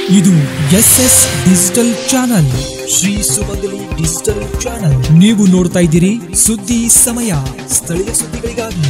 ಇದು S S digital channel Shri Sumangali digital channel ನೀವು ನೋಡ್ತಾ ಇದ್ದೀರಿ ಸುದ್ದಿ ಸಮಯ ಸ್ಥಳೀಯ ಸುದ್ದಿಗಳಿಗಾಗಿ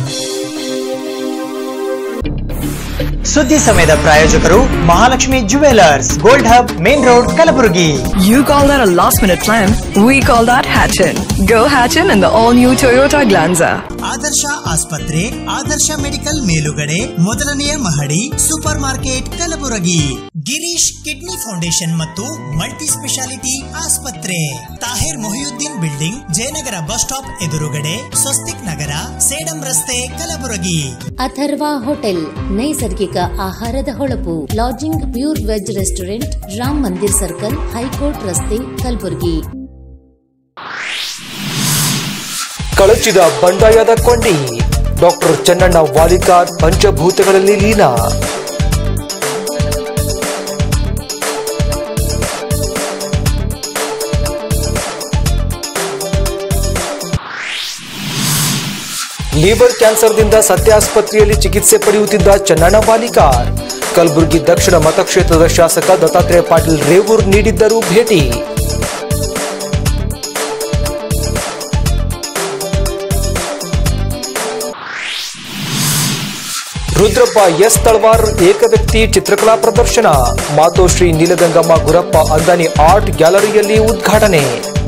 ಸುದ್ದಿ ಸಮಯದ ಪ್ರಾಯೋಜಕರು Mahalakshmi jewellers gold hub main road Kalaburagi You call that a last minute plan? We call that Hatchin. Go Hatchin in the all new Toyota Glanza. Adarsh ಆಸ್ಪತ್ರೆ ಆದರ್ಶ ಮೆಡಿಕಲ್ ಮೇಲುಗಡೆ ಮೊದಲನೆಯ ಮಹಡಿ super market Kalaburagi Girish kidney foundation ಮತ್ತು ಮಲ್ಟಿ ಸ್ಪೆಷಾಲಿಟಿ ಆಸ್ಪತ್ರೆ Tahir Mohiuddin building Jayanagar bus stop ಎದುರುಗಡೆ ಸ್ವಸ್ತಿಕ್ ನಗರ ಸೇಡಂ ರಸ್ತೆ Kalaburagi Atharva hotel ನೈಸರ್ಗಿಕ ಆಹಾರದ ಹೊಳಪು lodging pure veg restaurant Ram Mandir circle high court ರಸ್ತೆ ಕಲಬುರಗಿ ಕಳಚಿದ ಬಂಡಾಯದ ಕೊಂಡಿ ಡಾಕ್ಟರ್ ಚೆನ್ನಣ್ಣ ವಾಲಿಕಾರ್ ಪಂಚಭೂತಗಳಲ್ಲಿ ಲೀನ ಲಿವರ್ ಕ್ಯಾನ್ಸರ್ದಿಂದ ಸತ್ಯ ಆಸ್ಪತ್ರೆಯಲ್ಲಿ ಚಿಕಿತ್ಸೆ ಪಡೆಯುತ್ತಿದ್ದ ಚೆನ್ನಣ್ಣ ವಾಲಿಕಾರ್ ಕಲಬುರಗಿ ದಕ್ಷಿಣ ಮತಕ್ಷೇತ್ರದ ಶಾಸಕ ದತ್ತಾತ್ರೇಯ ಪಾಟೀಲ್ ರೇವೂರ್ ನೀಡಿದ್ದರು ಭೇಟಿ ರುದ್ರಪ್ಪ ಎಸ್ ತಳವಾರ್ ಏಕವ್ಯಕ್ತಿ ಚಿತ್ರಕಲಾ ಪ್ರದರ್ಶನ ಮಾತೋಶ್ರೀ ನೀಲಗಂಗಮ್ಮ ಗುರಪ್ಪ ಅಂದಾನಿ ಆರ್ಟ್ ಗ್ಯಾಲರಿಯಲ್ಲಿ ಉದ್ಘಾಟನೆ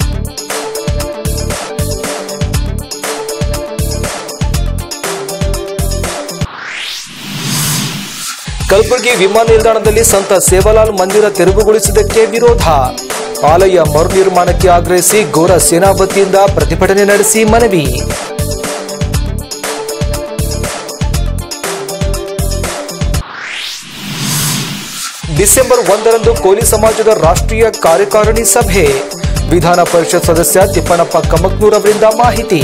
ಕಲಬುರಗಿ ವಿಮಾನ ನಿಲ್ದಾಣದಲ್ಲಿ ಸಂತ ಸೇವಾಲಾಲ್ ಮಂದಿರ ತೆರವುಗೊಳಿಸಿದ್ದಕ್ಕೆ ವಿರೋಧ ಆಲಯ ಮರು ನಿರ್ಮಾಣಕ್ಕೆ ಆಗ್ರಹಿಸಿ ಗೋರ ಸೇನಾ ವತಿಯಿಂದ ಪ್ರತಿಭಟನೆ ನಡೆಸಿ ಮನವಿ ಡಿಸೆಂಬರ್ ಒಂದರಂದು ಕೋಲಿ ಸಮಾಜದ ರಾಷ್ಟ್ರೀಯ ಕಾರ್ಯಕಾರಿಣಿ ಸಭೆ ವಿಧಾನ ಪರಿಷತ್ ಸದಸ್ಯ ತಿಪ್ಪನಪ್ಪ ಕಮಕ್ನೂರ್ ಅವರಿಂದ ಮಾಹಿತಿ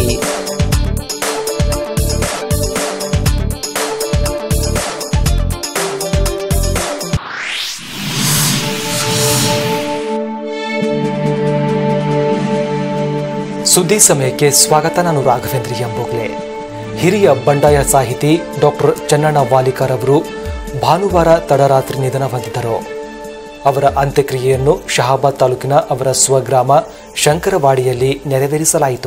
ಸುದ್ದಿ ಸಮಯಕ್ಕೆ ಸ್ವಾಗತ ನಾನು ರಾಘವೇಂದ್ರ ಎಂಬೋಗ್ಲೆ ಹಿರಿಯ ಬಂಡಾಯ ಸಾಹಿತಿ ಡಾಕ್ಟರ್ ಚನ್ನಣ್ಣ ವಾಲಿಕರ್ ಅವರು ಭಾನುವಾರ ತಡರಾತ್ರಿ ನಿಧನ ಹೊಂದಿದ್ದರು ಅವರ ಅಂತ್ಯಕ್ರಿಯೆಯನ್ನು ಶಹಾಬಾದ್ ತಾಲೂಕಿನ ಅವರ ಸ್ವಗ್ರಾಮ ಶಂಕರವಾಡಿಯಲ್ಲಿ ನೆರವೇರಿಸಲಾಯಿತು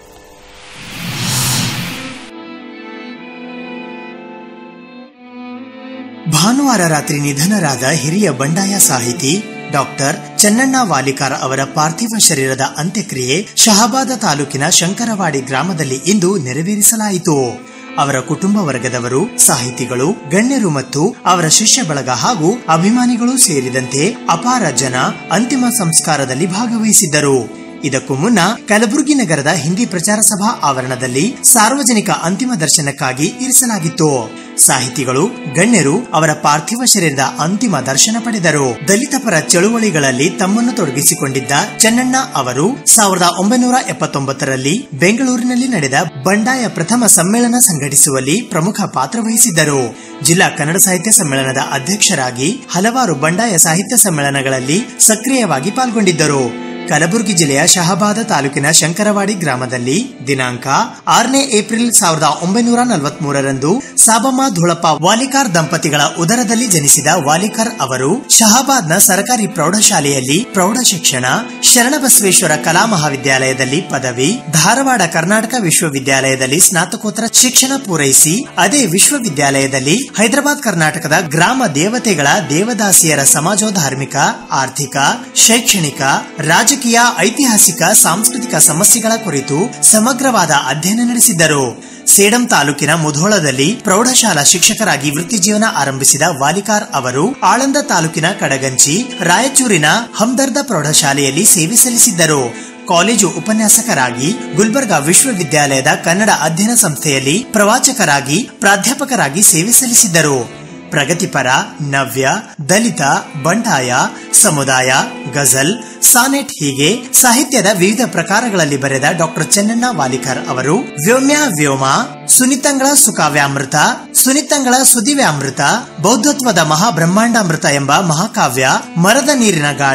ಭಾನುವಾರ ರಾತ್ರಿ ನಿಧನರಾದ ಹಿರಿಯ ಬಂಡಾಯ ಸಾಹಿತಿ ಡಾಕ್ಟರ್ ಚೆನ್ನಣ್ಣ ವಾಲಿಕಾರ್ ಅವರ ಪಾರ್ಥಿವ ಶರೀರದ ಅಂತ್ಯಕ್ರಿಯೆ ಶಹಾಬಾದ ತಾಲೂಕಿನ ಶಂಕರವಾಡಿ ಗ್ರಾಮದಲ್ಲಿ ಇಂದು ನೆರವೇರಿಸಲಾಯಿತು ಅವರ ಕುಟುಂಬ ವರ್ಗದವರು ಸಾಹಿತಿಗಳು ಗಣ್ಯರು ಮತ್ತು ಅವರ ಶಿಷ್ಯ ಬಳಗ ಹಾಗೂ ಅಭಿಮಾನಿಗಳು ಸೇರಿದಂತೆ ಅಪಾರ ಜನ ಅಂತಿಮ ಸಂಸ್ಕಾರದಲ್ಲಿ ಭಾಗವಹಿಸಿದ್ದರು ಇದಕ್ಕೂ ಮುನ್ನ ಕಲಬುರಗಿ ನಗರದ ಹಿಂದಿ ಪ್ರಚಾರ ಸಭಾ ಆವರಣದಲ್ಲಿ ಸಾರ್ವಜನಿಕ ಅಂತಿಮ ದರ್ಶನಕ್ಕಾಗಿ ಇರಿಸಲಾಗಿತ್ತು ಸಾಹಿತಿಗಳು ಗಣ್ಯರು ಅವರ ಪಾರ್ಥಿವ ಶರೀರದ ಅಂತಿಮ ದರ್ಶನ ಪಡೆದರು ದಲಿತ ಪರ ಚಳುವಳಿಗಳಲ್ಲಿ ತಮ್ಮನ್ನು ತೊಡಗಿಸಿಕೊಂಡಿದ್ದ ಚೆನ್ನಣ್ಣ ಅವರು ಸಾವಿರದ ಒಂಬೈನೂರ ಎಪ್ಪತ್ತೊಂಬತ್ತರಲ್ಲಿ ಬೆಂಗಳೂರಿನಲ್ಲಿ ನಡೆದ ಬಂಡಾಯ ಪ್ರಥಮ ಸಮ್ಮೇಳನ ಸಂಘಟಿಸುವಲ್ಲಿ ಪ್ರಮುಖ ಪಾತ್ರ ವಹಿಸಿದ್ದರು ಜಿಲ್ಲಾ ಕನ್ನಡ ಸಾಹಿತ್ಯ ಸಮ್ಮೇಳನದ ಅಧ್ಯಕ್ಷರಾಗಿ ಹಲವಾರು ಬಂಡಾಯ ಸಾಹಿತ್ಯ ಸಮ್ಮೇಳನಗಳಲ್ಲಿ ಸಕ್ರಿಯವಾಗಿ ಪಾಲ್ಗೊಂಡಿದ್ದರು ಕಲಬುರಗಿ ಜಿಲ್ಲೆಯ ಶಹಬಾದ ತಾಲೂಕಿನ ಶಂಕರವಾಡಿ ಗ್ರಾಮದಲ್ಲಿ ದಿನಾಂಕ ಆರನೇ ಏಪ್ರಿಲ್ ಸಾವಿರದ ಒಂಬೈನೂರ ನಲವತ್ಮೂರರಂದು ಸಾಬಮ್ಮ ಧೂಳಪ್ಪ ವಾಲಿಕಾರ್ ದಂಪತಿಗಳ ಉದರದಲ್ಲಿ ಜನಿಸಿದ ವಾಲಿಕಾರ್ ಅವರು ಶಹಾಬಾದ್ನ ಸರ್ಕಾರಿ ಪ್ರೌಢಶಾಲೆಯಲ್ಲಿ ಪ್ರೌಢ ಶಿಕ್ಷಣ ಶರಣಬಸವೇಶ್ವರ ಕಲಾ ಮಹಾವಿದ್ಯಾಲಯದಲ್ಲಿ ಪದವಿ ಧಾರವಾಡ ಕರ್ನಾಟಕ ವಿಶ್ವವಿದ್ಯಾಲಯದಲ್ಲಿ ಸ್ನಾತಕೋತ್ತರ ಶಿಕ್ಷಣ ಪೂರೈಸಿ ಅದೇ ವಿಶ್ವವಿದ್ಯಾಲಯದಲ್ಲಿ ಹೈದರಾಬಾದ್ ಕರ್ನಾಟಕದ ಗ್ರಾಮ ದೇವತೆಗಳ ದೇವದಾಸಿಯರ ಸಮಾಜೋಧಾರ್ಮಿಕ ಆರ್ಥಿಕ ಶೈಕ್ಷಣಿಕ ರಾಜಕೀಯ ಐತಿಹಾಸಿಕ ಸಾಂಸ್ಕೃತಿಕ ಸಮಸ್ಯೆಗಳ ಕುರಿತು ಸಮಗ್ರವಾದ ಅಧ್ಯಯನ ನಡೆಸಿದ್ದರು ಸೇಡಂ ತಾಲೂಕಿನ ಮುಧೋಳದಲ್ಲಿ ಪ್ರೌಢಶಾಲಾ ಶಿಕ್ಷಕರಾಗಿ ವೃತ್ತಿ ಜೀವನ ಆರಂಭಿಸಿದ ವಾಲಿಕಾರ್ ಅವರು ಆಳಂದ ತಾಲೂಕಿನ ಕಡಗಂಚಿ ರಾಯಚೂರಿನ ಹಮ್ದರ್ದ ಪ್ರೌಢಶಾಲೆಯಲ್ಲಿ ಸೇವೆ ಸಲ್ಲಿಸಿದ್ದರು ಕಾಲೇಜು ಉಪನ್ಯಾಸಕರಾಗಿ ಗುಲ್ಬರ್ಗಾ ವಿಶ್ವವಿದ್ಯಾಲಯದ ಕನ್ನಡ ಅಧ್ಯಯನ ಸಂಸ್ಥೆಯಲ್ಲಿ ಪ್ರವಾಚಕರಾಗಿ ಪ್ರಾಧ್ಯಾಪಕರಾಗಿ ಸೇವೆ ಸಲ್ಲಿಸಿದ್ದರು ಪ್ರಗತಿಪರ ನವ್ಯ ದಲಿತ ಬಂಡಾಯ ಸಮುದಾಯ ಗಜಲ್ ಸಾನೆಟ್ ಹೀಗೆ ಸಾಹಿತ್ಯದ ವಿವಿಧ ಪ್ರಕಾರಗಳಲ್ಲಿ ಬರೆದ ಡಾಕ್ಟರ್ ಚೆನ್ನಣ್ಣ ವಾಲಿಕರ್ ಅವರು ವ್ಯೋಮ್ಯ ವ್ಯೋಮ ಸುನಿತಂಗಳ ಸುಕಾವ್ಯಾಮೃತ ಸುನಿತಂಗಳ ಸುದಿವ್ಯಾಮೃತ ಬೌದ್ಧತ್ವದ ಮಹಾಬ್ರಹ್ಮಾಂಡಾಮೃತ ಎಂಬ ಮಹಾಕಾವ್ಯ ಮರದ ನೀರಿನ ಗಾಳಿ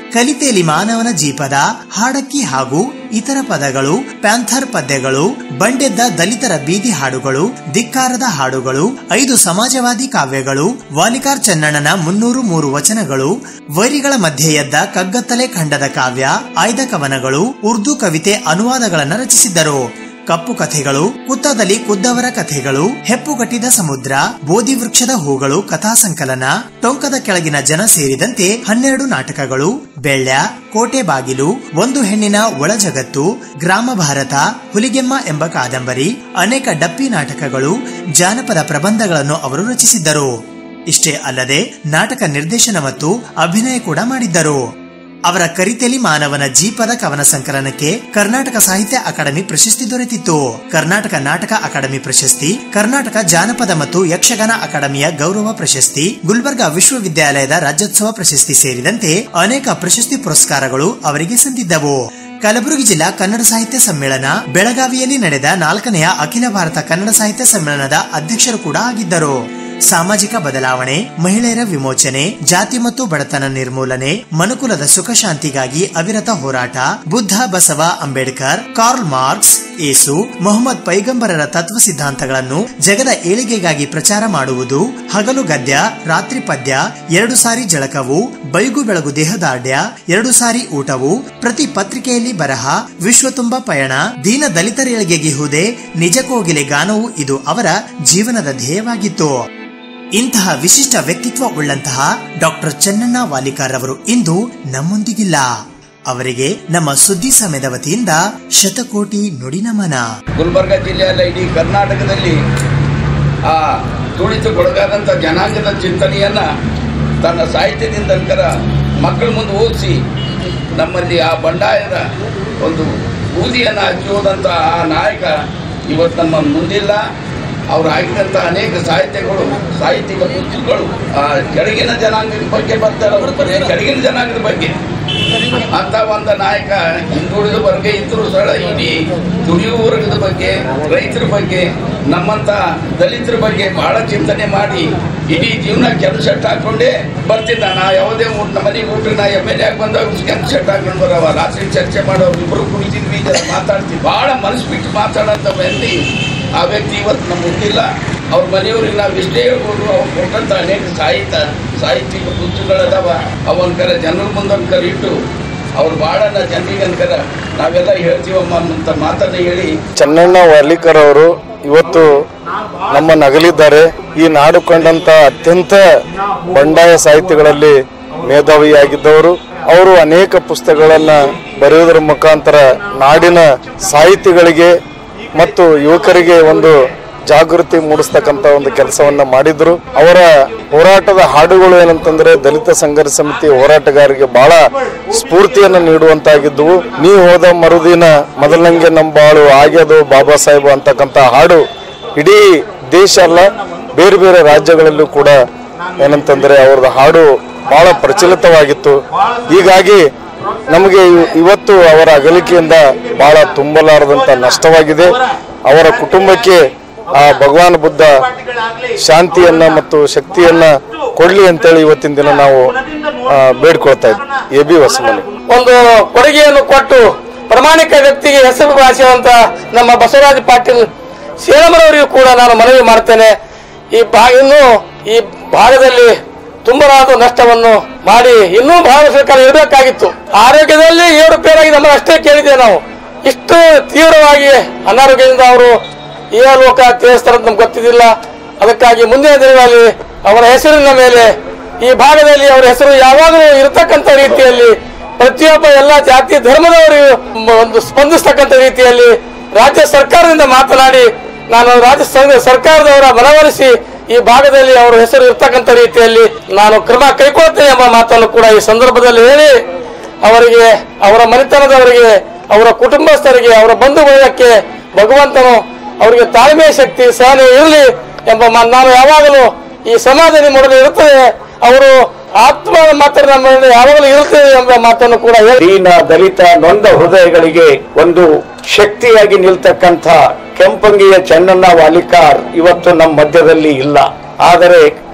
ಕಲಿತೆಯಲ್ಲಿ ಮಾನವನ ಜೀಪದ ಹಾಡಕ್ಕಿ ಹಾಗೂ ಇತರ ಪದಗಳು ಪ್ಯಾಂಥರ್ ಪದ್ಯಗಳು ಬಂಡೆದ್ದ ದಲಿತರ ಬೀದಿ ಹಾಡುಗಳು ಧಿಕ್ಕಾರದ ಹಾಡುಗಳು ಐದು ಸಮಾಜವಾದಿ ಕಾವ್ಯಗಳು ವಾಲಿಕಾರ್ ಚೆನ್ನಣ್ಣನ ಮುನ್ನೂರು ಮೂರು ವಚನಗಳು ವೈರಿಗಳ ಮಧ್ಯೆ ಎದ್ದ ಕಗ್ಗತ್ತಲೆ ಖಂಡದ ಕಾವ್ಯ ಆಯ್ದ ಕವನಗಳು ಉರ್ದು ಕವಿತೆ ಅನುವಾದಗಳನ್ನು ರಚಿಸಿದ್ದರು ಕಪ್ಪು ಕಥೆಗಳು ಕುತ್ತದಲ್ಲಿ ಕುದ್ದವರ ಕಥೆಗಳು ಹೆಪ್ಪುಗಟ್ಟಿದ ಸಮುದ್ರ ಬೋಧಿ ವೃಕ್ಷದ ಹೂಗಳು ಕಥಾ ಸಂಕಲನ ಟೊಂಕದ ಕೆಳಗಿನ ಜನ ಸೇರಿದಂತೆ ಹನ್ನೆರಡು ನಾಟಕಗಳು ಬೆಳ್ಳ್ಯ ಕೋಟೆ ಬಾಗಿಲು ಒಂದು ಹೆಣ್ಣಿನ ಒಳ ಜಗತ್ತು ಗ್ರಾಮ ಭಾರತ ಹುಲಿಗೆಮ್ಮ ಎಂಬ ಕಾದಂಬರಿ ಅನೇಕ ಡಪ್ಪಿ ನಾಟಕಗಳು ಜಾನಪದ ಪ್ರಬಂಧಗಳನ್ನು ಅವರು ರಚಿಸಿದ್ದರು ಇಷ್ಟೇ ಅಲ್ಲದೆ ನಾಟಕ ನಿರ್ದೇಶನ ಮತ್ತು ಅಭಿನಯ ಕೂಡ ಮಾಡಿದ್ದರು ಅವರ ಕರಿತೆಲಿ ಮಾನವನ ಜೀಪದ ಕವನ ಸಂಕಲನಕ್ಕೆ ಕರ್ನಾಟಕ ಸಾಹಿತ್ಯ ಅಕಾಡೆಮಿ ಪ್ರಶಸ್ತಿ ದೊರೆತಿತ್ತು ಕರ್ನಾಟಕ ನಾಟಕ ಅಕಾಡೆಮಿ ಪ್ರಶಸ್ತಿ ಕರ್ನಾಟಕ ಜಾನಪದ ಮತ್ತು ಯಕ್ಷಗಾನ ಅಕಾಡೆಮಿಯ ಗೌರವ ಪ್ರಶಸ್ತಿ ಗುಲ್ಬರ್ಗಾ ವಿಶ್ವವಿದ್ಯಾಲಯದ ರಾಜ್ಯೋತ್ಸವ ಪ್ರಶಸ್ತಿ ಸೇರಿದಂತೆ ಅನೇಕ ಪ್ರಶಸ್ತಿ ಪುರಸ್ಕಾರಗಳು ಅವರಿಗೆ ಸಂದಿದ್ದವು ಕಲಬುರಗಿ ಜಿಲ್ಲಾ ಕನ್ನಡ ಸಾಹಿತ್ಯ ಸಮ್ಮೇಳನ ಬೆಳಗಾವಿಯಲ್ಲಿ ನಡೆದ ನಾಲ್ಕನೆಯ ಅಖಿಲ ಭಾರತ ಕನ್ನಡ ಸಾಹಿತ್ಯ ಸಮ್ಮೇಳನದ ಅಧ್ಯಕ್ಷರು ಕೂಡ ಆಗಿದ್ದರು ಸಾಮಾಜಿಕ ಬದಲಾವಣೆ ಮಹಿಳೆಯರ ವಿಮೋಚನೆ ಜಾತಿ ಮತ್ತು ಬಡತನ ನಿರ್ಮೂಲನೆ ಮನುಕುಲದ ಸುಖ ಶಾಂತಿಗಾಗಿ ಅವಿರತ ಹೋರಾಟ ಬುದ್ಧ ಬಸವ ಅಂಬೇಡ್ಕರ್ ಕಾರ್ಲ್ ಮಾರ್ಕ್ಸ್ ಏಸು ಮೊಹಮ್ಮದ್ ಪೈಗಂಬರರ ತತ್ವ ಸಿದ್ಧಾಂತಗಳನ್ನು ಜಗದ ಏಳಿಗೆಗಾಗಿ ಪ್ರಚಾರ ಮಾಡುವುದು ಹಗಲು ಗದ್ಯ ರಾತ್ರಿ ಪದ್ಯ ಎರಡು ಸಾರಿ ಜಳಕವು ಬೈಗು ಬೆಳಗು ದೇಹದಾಢ್ಯ ಎರಡು ಸಾರಿ ಊಟವು ಪ್ರತಿ ಪತ್ರಿಕೆಯಲ್ಲಿ ಬರಹ ವಿಶ್ವ ತುಂಬ ಪಯಣ ದೀನ ದಲಿತರ ಏಳಿಗೆಗೆ ಹುದೆ ನಿಜ ಕೋಗಿಲೆ ಗಾನವು ಇದು ಅವರ ಜೀವನದ ಧ್ಯೇಯವಾಗಿತ್ತು ಇಂತಹ ವಿಶಿಷ್ಟ ವ್ಯಕ್ತಿತ್ವ ಉಳ್ಳಂತಹ ಡಾಕ್ಟರ್ ಚೆನ್ನಣ್ಣ ವಾಲಿಕಾರ್ ಅವರು ಇಂದು ನಮ್ಮೊಂದಿಗಿಲ್ಲ ಅವರಿಗೆ ನಮ್ಮ ಸುದ್ದಿ ಸಮಯದ ವತಿಯಿಂದ ಶತಕೋಟಿ ನುಡಿ ನಮನ ಗುಲ್ಬರ್ಗ ಜಿಲ್ಲೆಯಲ್ಲ ಇಡೀ ಕರ್ನಾಟಕದಲ್ಲಿ ಆ ತುಳಿತಕ್ಕೊಳಗಾದಂಥ ಜನಾಂಗದ ಚಿಂತನೆಯನ್ನು ತನ್ನ ಸಾಹಿತ್ಯದಿಂದ ಅನ್ಕರ ಮಕ್ಕಳ ಮುಂದೆ ಓದಿಸಿ ನಮ್ಮಲ್ಲಿ ಆ ಬಂಡಾಯದ ಒಂದು ಬೂದಿಯನ್ನು ಹಚ್ಚಿ ಹೋದಂಥ ಆ ನಾಯಕ ಇವತ್ತು ನಮ್ಮ ಮುಂದಿಲ್ಲ ಅವ್ರು ಆಗಿದಂಥ ಅನೇಕ ಸಾಹಿತ್ಯಗಳು ಸಾಹಿತ್ಯಿಕ ಪುಸ್ತಕಗಳು ಆ ಕೆಳಗಿನ ಜನಾಂಗದ ಬಗ್ಗೆ ಬರ್ತಾರೆ ಅವರು ಬರೀ ಕೆಳಗಿನ ಜನಾಂಗದ ಬಗ್ಗೆ ಅಂತ ಒಂದು ನಾಯಕ ಹಿಂದುಳಿದ ವರ್ಗ ಇದ್ರು ಸಹ ಇಡೀ ದುಡಿಯುವ ವರ್ಗದ ಬಗ್ಗೆ ರೈತರ ಬಗ್ಗೆ ನಮ್ಮಂತ ದಲಿತರ ಬಗ್ಗೆ ಬಹಳ ಚಿಂತನೆ ಮಾಡಿ ಇಡೀ ಜೀವನ ಕೆಲಸ ಶರ್ಟ್ ಹಾಕೊಂಡೇ ಬರ್ತಿದ್ದ ನಾ ಯಾವುದೇ ಊಟ ನಮ್ಮ ಮನೆಗೆ ಊಟ ನಾ ಎಮ್ ಎಲ್ ಎ ಬಂದಾಗ ಕೆಲಸ ಶರ್ಟ್ ಹಾಕೊಂಡು ಬರವ ರಾತ್ರಿ ಚರ್ಚೆ ಮಾಡೋ ಇಬ್ಬರು ಕುಡಿತಿದ್ವಿ ಜನ ಮಾತಾಡ್ತೀವಿ ಬಹಳ ಮನಸ್ಸು ಬಿಟ್ಟು ಮಾತಾಡೋಂಥ ವ್ಯಕ್ತಿ ಆ ವ್ಯಕ್ತಿ ಇವತ್ತು ನಮ್ಮ ಮುಂದಿಲ್ಲ ಅವ್ರ ಮನೆಯವ್ರಿಗೆ ನಾವು ಇಷ್ಟೇ ಹೇಳ್ಬೋದು ಅವ್ರು ಕೊಟ್ಟಂಥ ಅನೇಕ ಸಾಹಿತ್ಯ ಸಾಹಿತ್ಯಿಕ ಪುಸ್ತಕಗಳದಾವ ಅವನ್ಕರ ಜನರ ಮುಂದೊಂದ್ಕರ ಇಟ್ಟು ಅವ್ರು ಭಾಳ ಜನರಿಗೆ ಅನ್ಕರ ನಾವೆಲ್ಲ ಹೇಳ್ತೀವಮ್ಮ ಅಂತ ಮಾತನ್ನ ಹೇಳಿ ಚೆನ್ನಣ್ಣ ವಾರ್ಲಿಕರ್ ಅವರು ಇವತ್ತು ನಮ್ಮ ನಗಲಿದ್ದಾರೆ ಈ ನಾಡು ಕಂಡಂತ ಅತ್ಯಂತ ಬಂಡಾಯ ಸಾಹಿತ್ಯಗಳಲ್ಲಿ ಮೇಧಾವಿಯಾಗಿದ್ದವರು ಅವರು ಅನೇಕ ಪುಸ್ತಕಗಳನ್ನ ಬರೆಯುವುದರ ಮುಖಾಂತರ ನಾಡಿನ ಸಾಹಿತಿಗಳಿಗೆ ಮತ್ತು ಯುವಕರಿಗೆ ಒಂದು ಜಾಗೃತಿ ಮೂಡಿಸ್ತಕ್ಕಂತ ಒಂದು ಕೆಲಸವನ್ನ ಮಾಡಿದ್ರು ಅವರ ಹೋರಾಟದ ಹಾಡುಗಳು ಏನಂತಂದ್ರೆ ದಲಿತ ಸಂಘರ್ಷ ಸಮಿತಿ ಹೋರಾಟಗಾರರಿಗೆ ಬಹಳ ಸ್ಫೂರ್ತಿಯನ್ನು ನೀಡುವಂತಾಗಿದ್ದವು ನೀ ಹೋದ ಮರುದಿನ ಮೊದಲಂಗೆ ನಂಬಾಳು ಆಗ್ಯದು ಬಾಬಾ ಸಾಹೇಬ್ ಅಂತಕ್ಕಂಥ ಹಾಡು ಇಡೀ ದೇಶ ಅಲ್ಲ ಬೇರೆ ಬೇರೆ ರಾಜ್ಯಗಳಲ್ಲೂ ಕೂಡ ಏನಂತಂದ್ರೆ ಅವ್ರದ್ದು ಹಾಡು ಬಹಳ ಪ್ರಚಲಿತವಾಗಿತ್ತು ಹೀಗಾಗಿ ನಮಗೆ ಇವ್- ಇವತ್ತು ಅವರ ಅಗಲಿಕೆಯಿಂದ ಬಹಳ ತುಂಬಲಾರದಂತ ನಷ್ಟವಾಗಿದೆ ಅವರ ಕುಟುಂಬಕ್ಕೆ ಆ ಭಗವಾನ್ ಬುದ್ಧ ಶಾಂತಿಯನ್ನ ಮತ್ತು ಶಕ್ತಿಯನ್ನ ಕೊಡ್ಲಿ ಅಂತೇಳಿ ಇವತ್ತಿನ ದಿನ ನಾವು ಆ, ಬೇಡ್ಕೊಳ್ತಾ ಇದ್ವಿ ಎ ಬಿ ಹೊಸಮನಿ ಒಂದು ಕೊಡುಗೆಯನ್ನು ಕೊಟ್ಟು ಪ್ರಾಮಾಣಿಕ ವ್ಯಕ್ತಿಗೆ ಹೆಸರು ಭಾಷೆವಂತ ನಮ್ಮ ಬಸವರಾಜ ಪಾಟೀಲ್ ಸೇಳಮರವರಿಗೂ ಕೂಡ ನಾನು ಮನವಿ ಮಾಡ್ತೇನೆ ಈ ಭಾ ಇನ್ನು ಈ ಭಾಗದಲ್ಲಿ ತುಂಬಲಾದ ನಷ್ಟವನ್ನು ಮಾಡಿ ಇನ್ನೂ ಭಾರತ ಸರ್ಕಾರ ಇರಬೇಕಾಗಿತ್ತು ಆರೋಗ್ಯದಲ್ಲಿ ಏರುಪೇರಾಗಿ ನಮ್ಮ ಅಷ್ಟೇ ಕೇಳಿದ್ದೇವೆ ನಾವು ಇಷ್ಟು ತೀವ್ರವಾಗಿ ಅನಾರೋಗ್ಯದಿಂದ ಅವರು ಈ ಲೋಕ ತೀರಿಸ್ತಾರೆ ಅಂತ ನಮ್ಗೆ ಗೊತ್ತಿದ್ದಿಲ್ಲ ಅದಕ್ಕಾಗಿ ಮುಂದಿನ ದಿನಗಳಲ್ಲಿ ಅವರ ಹೆಸರಿನ ಮೇಲೆ ಈ ಭಾಗದಲ್ಲಿ ಅವರ ಹೆಸರು ಯಾವಾಗಲೂ ಇರತಕ್ಕಂಥ ರೀತಿಯಲ್ಲಿ ಪ್ರತಿಯೊಬ್ಬ ಎಲ್ಲ ಜಾತಿ ಧರ್ಮದವರು ಒಂದು ಸ್ಪಂದಿಸ್ತಕ್ಕಂಥ ರೀತಿಯಲ್ಲಿ ರಾಜ್ಯ ಸರ್ಕಾರದಿಂದ ಮಾತನಾಡಿ ನಾನು ರಾಜ್ಯ ಸ- ಸರ್ಕಾರದವರ ಮನವೊಲಿಸಿ ಈ ಭಾಗದಲ್ಲಿ ಅವರ ಹೆಸರು ಇರ್ತಕ್ಕಂಥ ರೀತಿಯಲ್ಲಿ ನಾನು ಕ್ರಮ ಕೈಗೊಳ್ತೇನೆ ಎಂಬ ಮಾತನ್ನು ಕೂಡ ಈ ಸಂದರ್ಭದಲ್ಲಿ ಹೇಳಿ ಅವರಿಗೆ ಅವರ ಮನೆತನದವರಿಗೆ ಅವರ ಕುಟುಂಬಸ್ಥರಿಗೆ ಅವರ ಬಂಧು ಬಳಗಕ್ಕೆ ಭಗವಂತನು ಅವರಿಗೆ ತಾಳ್ಮೆ ಶಕ್ತಿ ಸಹನೆ ಇರಲಿ ಎಂಬ ಮಾ- ನಾನು ಯಾವಾಗಲೂ ಈ ಸಮಾಜ ನಿಮ್ಮೊಡನೆ ಇರುತ್ತದೆ ಅವರು ಆತ್ಮ ಮಾತ್ರ ನಮ್ಮಲ್ಲಿ ಯಾವಾಗಲೂ ಇರುತ್ತದೆ ಎಂಬ ಮಾತನ್ನು ಕೂಡ ಹೇಳಿ ದೀನ ದಲಿತ ನೊಂದ ಹೃದಯಗಳಿಗೆ ಒಂದು ಶಕ್ತಿಯಾಗಿ ನಿಲ್ತಕ್ಕಂಥ ಕೆಂಪಂಗಿಯ ಚೆನ್ನಣ್ಣ ವಾಲಿಕಾರ್ ಇವತ್ತು ನಮ್ಮ ಮಧ್ಯದಲ್ಲಿ ಇಲ್ಲ ಆದರೆ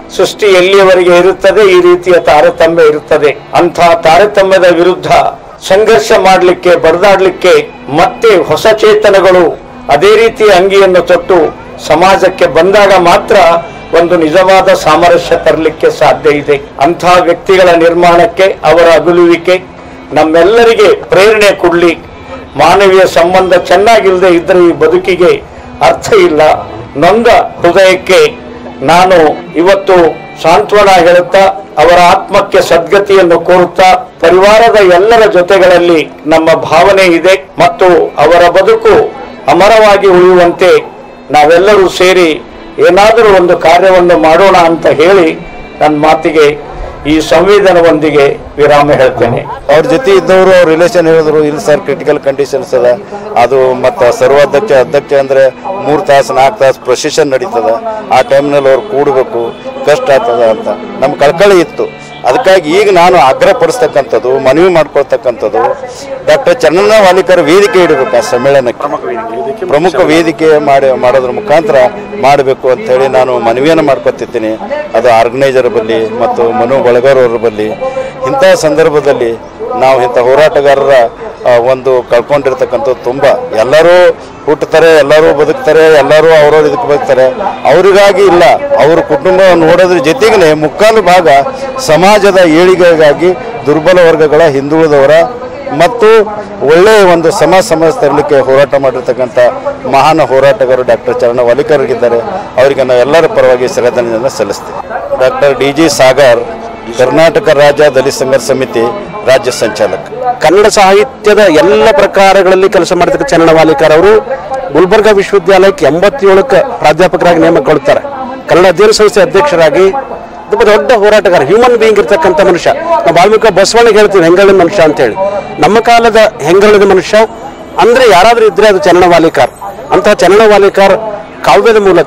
ಸೃಷ್ಟಿ ಎಲ್ಲಿಯವರೆಗೆ ಇರುತ್ತದೆ ಈ ರೀತಿಯ ತಾರತಮ್ಯ ಇರುತ್ತದೆ ಅಂಥ ತಾರತಮ್ಯದ ವಿರುದ್ಧ ಸಂಘರ್ಷ ಮಾಡಲಿಕ್ಕೆ ಬಡದಾಡ್ಲಿಕ್ಕೆ ಮತ್ತೆ ಹೊಸ ಚೇತನಗಳು ಅದೇ ರೀತಿಯ ಅಂಗಿಯನ್ನು ತೊಟ್ಟು ಸಮಾಜಕ್ಕೆ ಬಂದಾಗ ಮಾತ್ರ ಒಂದು ನಿಜವಾದ ಸಾಮರಸ್ಯ ತರಲಿಕ್ಕೆ ಸಾಧ್ಯ ಇದೆ ಅಂಥ ವ್ಯಕ್ತಿಗಳ ನಿರ್ಮಾಣಕ್ಕೆ ಅವರ ಅಗಲುವಿಕೆ ನಮ್ಮೆಲ್ಲರಿಗೆ ಪ್ರೇರಣೆ ಕೊಡ್ಲಿ ಮಾನವೀಯ ಸಂಬಂಧ ಚೆನ್ನಾಗಿಲ್ಲದೆ ಇದ್ರೆ ಈ ಬದುಕಿಗೆ ಅರ್ಥ ಇಲ್ಲ ನೊಂದ ಹೃದಯಕ್ಕೆ ನಾನು ಇವತ್ತು ಸಾಂತ್ವನ ಹೇಳುತ್ತಾ ಅವರ ಆತ್ಮಕ್ಕೆ ಸದ್ಗತಿಯನ್ನು ಕೋರುತ್ತಾ ಪರಿವಾರದ ಎಲ್ಲರ ಜೊತೆಗಳಲ್ಲಿ ನಮ್ಮ ಭಾವನೆ ಇದೆ ಮತ್ತು ಅವರ ಬದುಕು ಅಮರವಾಗಿ ಉಳಿಯುವಂತೆ ನಾವೆಲ್ಲರೂ ಸೇರಿ ಏನಾದರೂ ಒಂದು ಕಾರ್ಯವನ್ನು ಮಾಡೋಣ ಅಂತ ಹೇಳಿ ನನ್ನ ಮಾತಿಗೆ ಈ ಸಂವಿಧಾನದೊಂದಿಗೆ ವಿರಾಮ ಹೇಳ್ತೇನೆ ಅವ್ರ ಜೊತೆ ಇದ್ದವರು ಅವ್ರ ರಿಲೇಷನ್ ಹೇಳಿದ್ರು ಇಲ್ಲ ಸರ್ ಕ್ರಿಟಿಕಲ್ ಕಂಡೀಷನ್ಸ್ ಅದ ಅದು ಮತ್ತು ಸರ್ವಾಧ್ಯಕ್ಷ ಅಧ್ಯಕ್ಷ ಅಂದ್ರೆ ಮೂರು ತಾಸು ನಾಲ್ಕು ತಾಸು ಪ್ರೊಸೆಷನ್ ನಡೀತದ ಆ ಟೈಮ್ನಲ್ಲಿ ಅವ್ರು ಕೂಡಬೇಕು ಕಷ್ಟ ಆಗ್ತದ ಅಂತ ನಮ್ಮ ಕಳ್ಕಳಿ ಇತ್ತು ಅದಕ್ಕಾಗಿ ಈಗ ನಾನು ಆಗ್ರಹ ಪಡಿಸ್ತಕ್ಕಂಥದ್ದು ಮನವಿ ಮಾಡ್ಕೊಳ್ತಕ್ಕಂಥದ್ದು ಡಾಕ್ಟರ್ ಚನ್ನಣ್ಣ ವಾಲಿಕರ್ ವೇದಿಕೆ ಇಡಬೇಕು ಆ ಸಮ್ಮೇಳನಕ್ಕೆ ಪ್ರಮುಖ ವೇದಿಕೆ ಮಾಡಿ ಮಾಡೋದ್ರ ಮುಖಾಂತರ ಮಾಡಬೇಕು ಅಂತೇಳಿ ನಾನು ಮನವಿಯನ್ನು ಮಾಡ್ಕೊತಿದ್ದೀನಿ ಅದು ಆರ್ಗನೈಸರ್ ಬಲ್ಲಿ ಮತ್ತು ಮನು ಬಳಗರ್ ಅವರ ಬಲ್ಲಿ ಇಂಥ ಸಂದರ್ಭದಲ್ಲಿ ನಾವು ಇಂಥ ಹೋರಾಟಗಾರರ ಆ, ಒಂದು ಕಳ್ಕೊಂಡಿರ್ತಕ್ಕಂಥದ್ದು ತುಂಬ ಎಲ್ಲರೂ ಹುಟ್ಟುತ್ತಾರೆ ಎಲ್ಲರೂ ಬದುಕ್ತಾರೆ ಎಲ್ಲರೂ ಅವ್ರವ್ರ ಇದಕ್ಕೆ ಬದುಕ್ತಾರೆ ಅವರಿಗಾಗಿ ಇಲ್ಲ ಅವ್ರ ಕುಟುಂಬ ನೋಡೋದ್ರ ಜೊತೆಗೇ ಮುಕ್ಕಾಲು ಭಾಗ ಸಮಾಜದ ಏಳಿಗೆಗಾಗಿ ದುರ್ಬಲ ವರ್ಗಗಳ ಹಿಂದುಳಿದವರ ಮತ್ತು ಒಳ್ಳೆಯ ಒಂದು ಸಮಾಜ ಸಮಾಜ ತರಲಿಕ್ಕೆ ಹೋರಾಟ ಮಾಡಿರ್ತಕ್ಕಂಥ ಮಹಾನ್ ಹೋರಾಟಗಾರರು ಡಾಕ್ಟರ್ ಚರಣ ವಾಲಿಕರ್ಗಿದ್ದಾರೆ ಅವರಿಗೆ ನಾವು ಎಲ್ಲರ ಪರವಾಗಿ ಶ್ರದ್ಧಾಂಜಲಿಯನ್ನು ಸಲ್ಲಿಸ್ತೀವಿ doctor D G Sagar Karnataka ರಾಜ್ಯ ದಲಿತ ಸಂಘರ್ಷ ಸಮಿತಿ ರಾಜ್ಯ ಸಂಚಾಲಕ ಕನ್ನಡ ಸಾಹಿತ್ಯದ ಎಲ್ಲ ಪ್ರಕಾರಗಳಲ್ಲಿ ಕೆಲಸ ಮಾಡಿದ ಚನ್ನಣ ವಾಲಿಕರ್ ಅವರು ಗುಲ್ಬರ್ಗಾ ವಿಶ್ವವಿದ್ಯಾಲಯಕ್ಕೆ ಎಂಬತ್ತೇಳಕ್ಕೆ ಪ್ರಾಧ್ಯಾಪಕರಾಗಿ ನೇಮಕಗೊಳ್ತಾರೆ ಕನ್ನಡ ಅಧ್ಯಯನ ಸಂಸ್ಥೆ ಅಧ್ಯಕ್ಷರಾಗಿ ಒಬ್ಬ ದೊಡ್ಡ ಹೋರಾಟಗಾರ ಹ್ಯೂಮನ್ ಬೀಯಿಂಗ್ ಇರ್ತಕ್ಕಂಥ ಮನುಷ್ಯ ನಾವು ವಾಲ್ಮೀಕಿ ಬಸವಣ್ಣಿಗೆ ಹೇಳ್ತೀವಿ ಹೆಂಗಳಿನ ಮನುಷ್ಯ ಅಂತೇಳಿ ನಮ್ಮ ಕಾಲದ ಹೆಂಗಳಿನ ಮನುಷ್ಯ ಅಂದ್ರೆ ಯಾರಾದ್ರೂ ಇದ್ರೆ ಅದು ಚನ್ನಣ ವಾಲಿಕಾರ್ ಅಂತಹ ಚನ್ನಣ ವಾಲಿಕಾರ್ ಕಾವ್ಯದ ಮೂಲಕ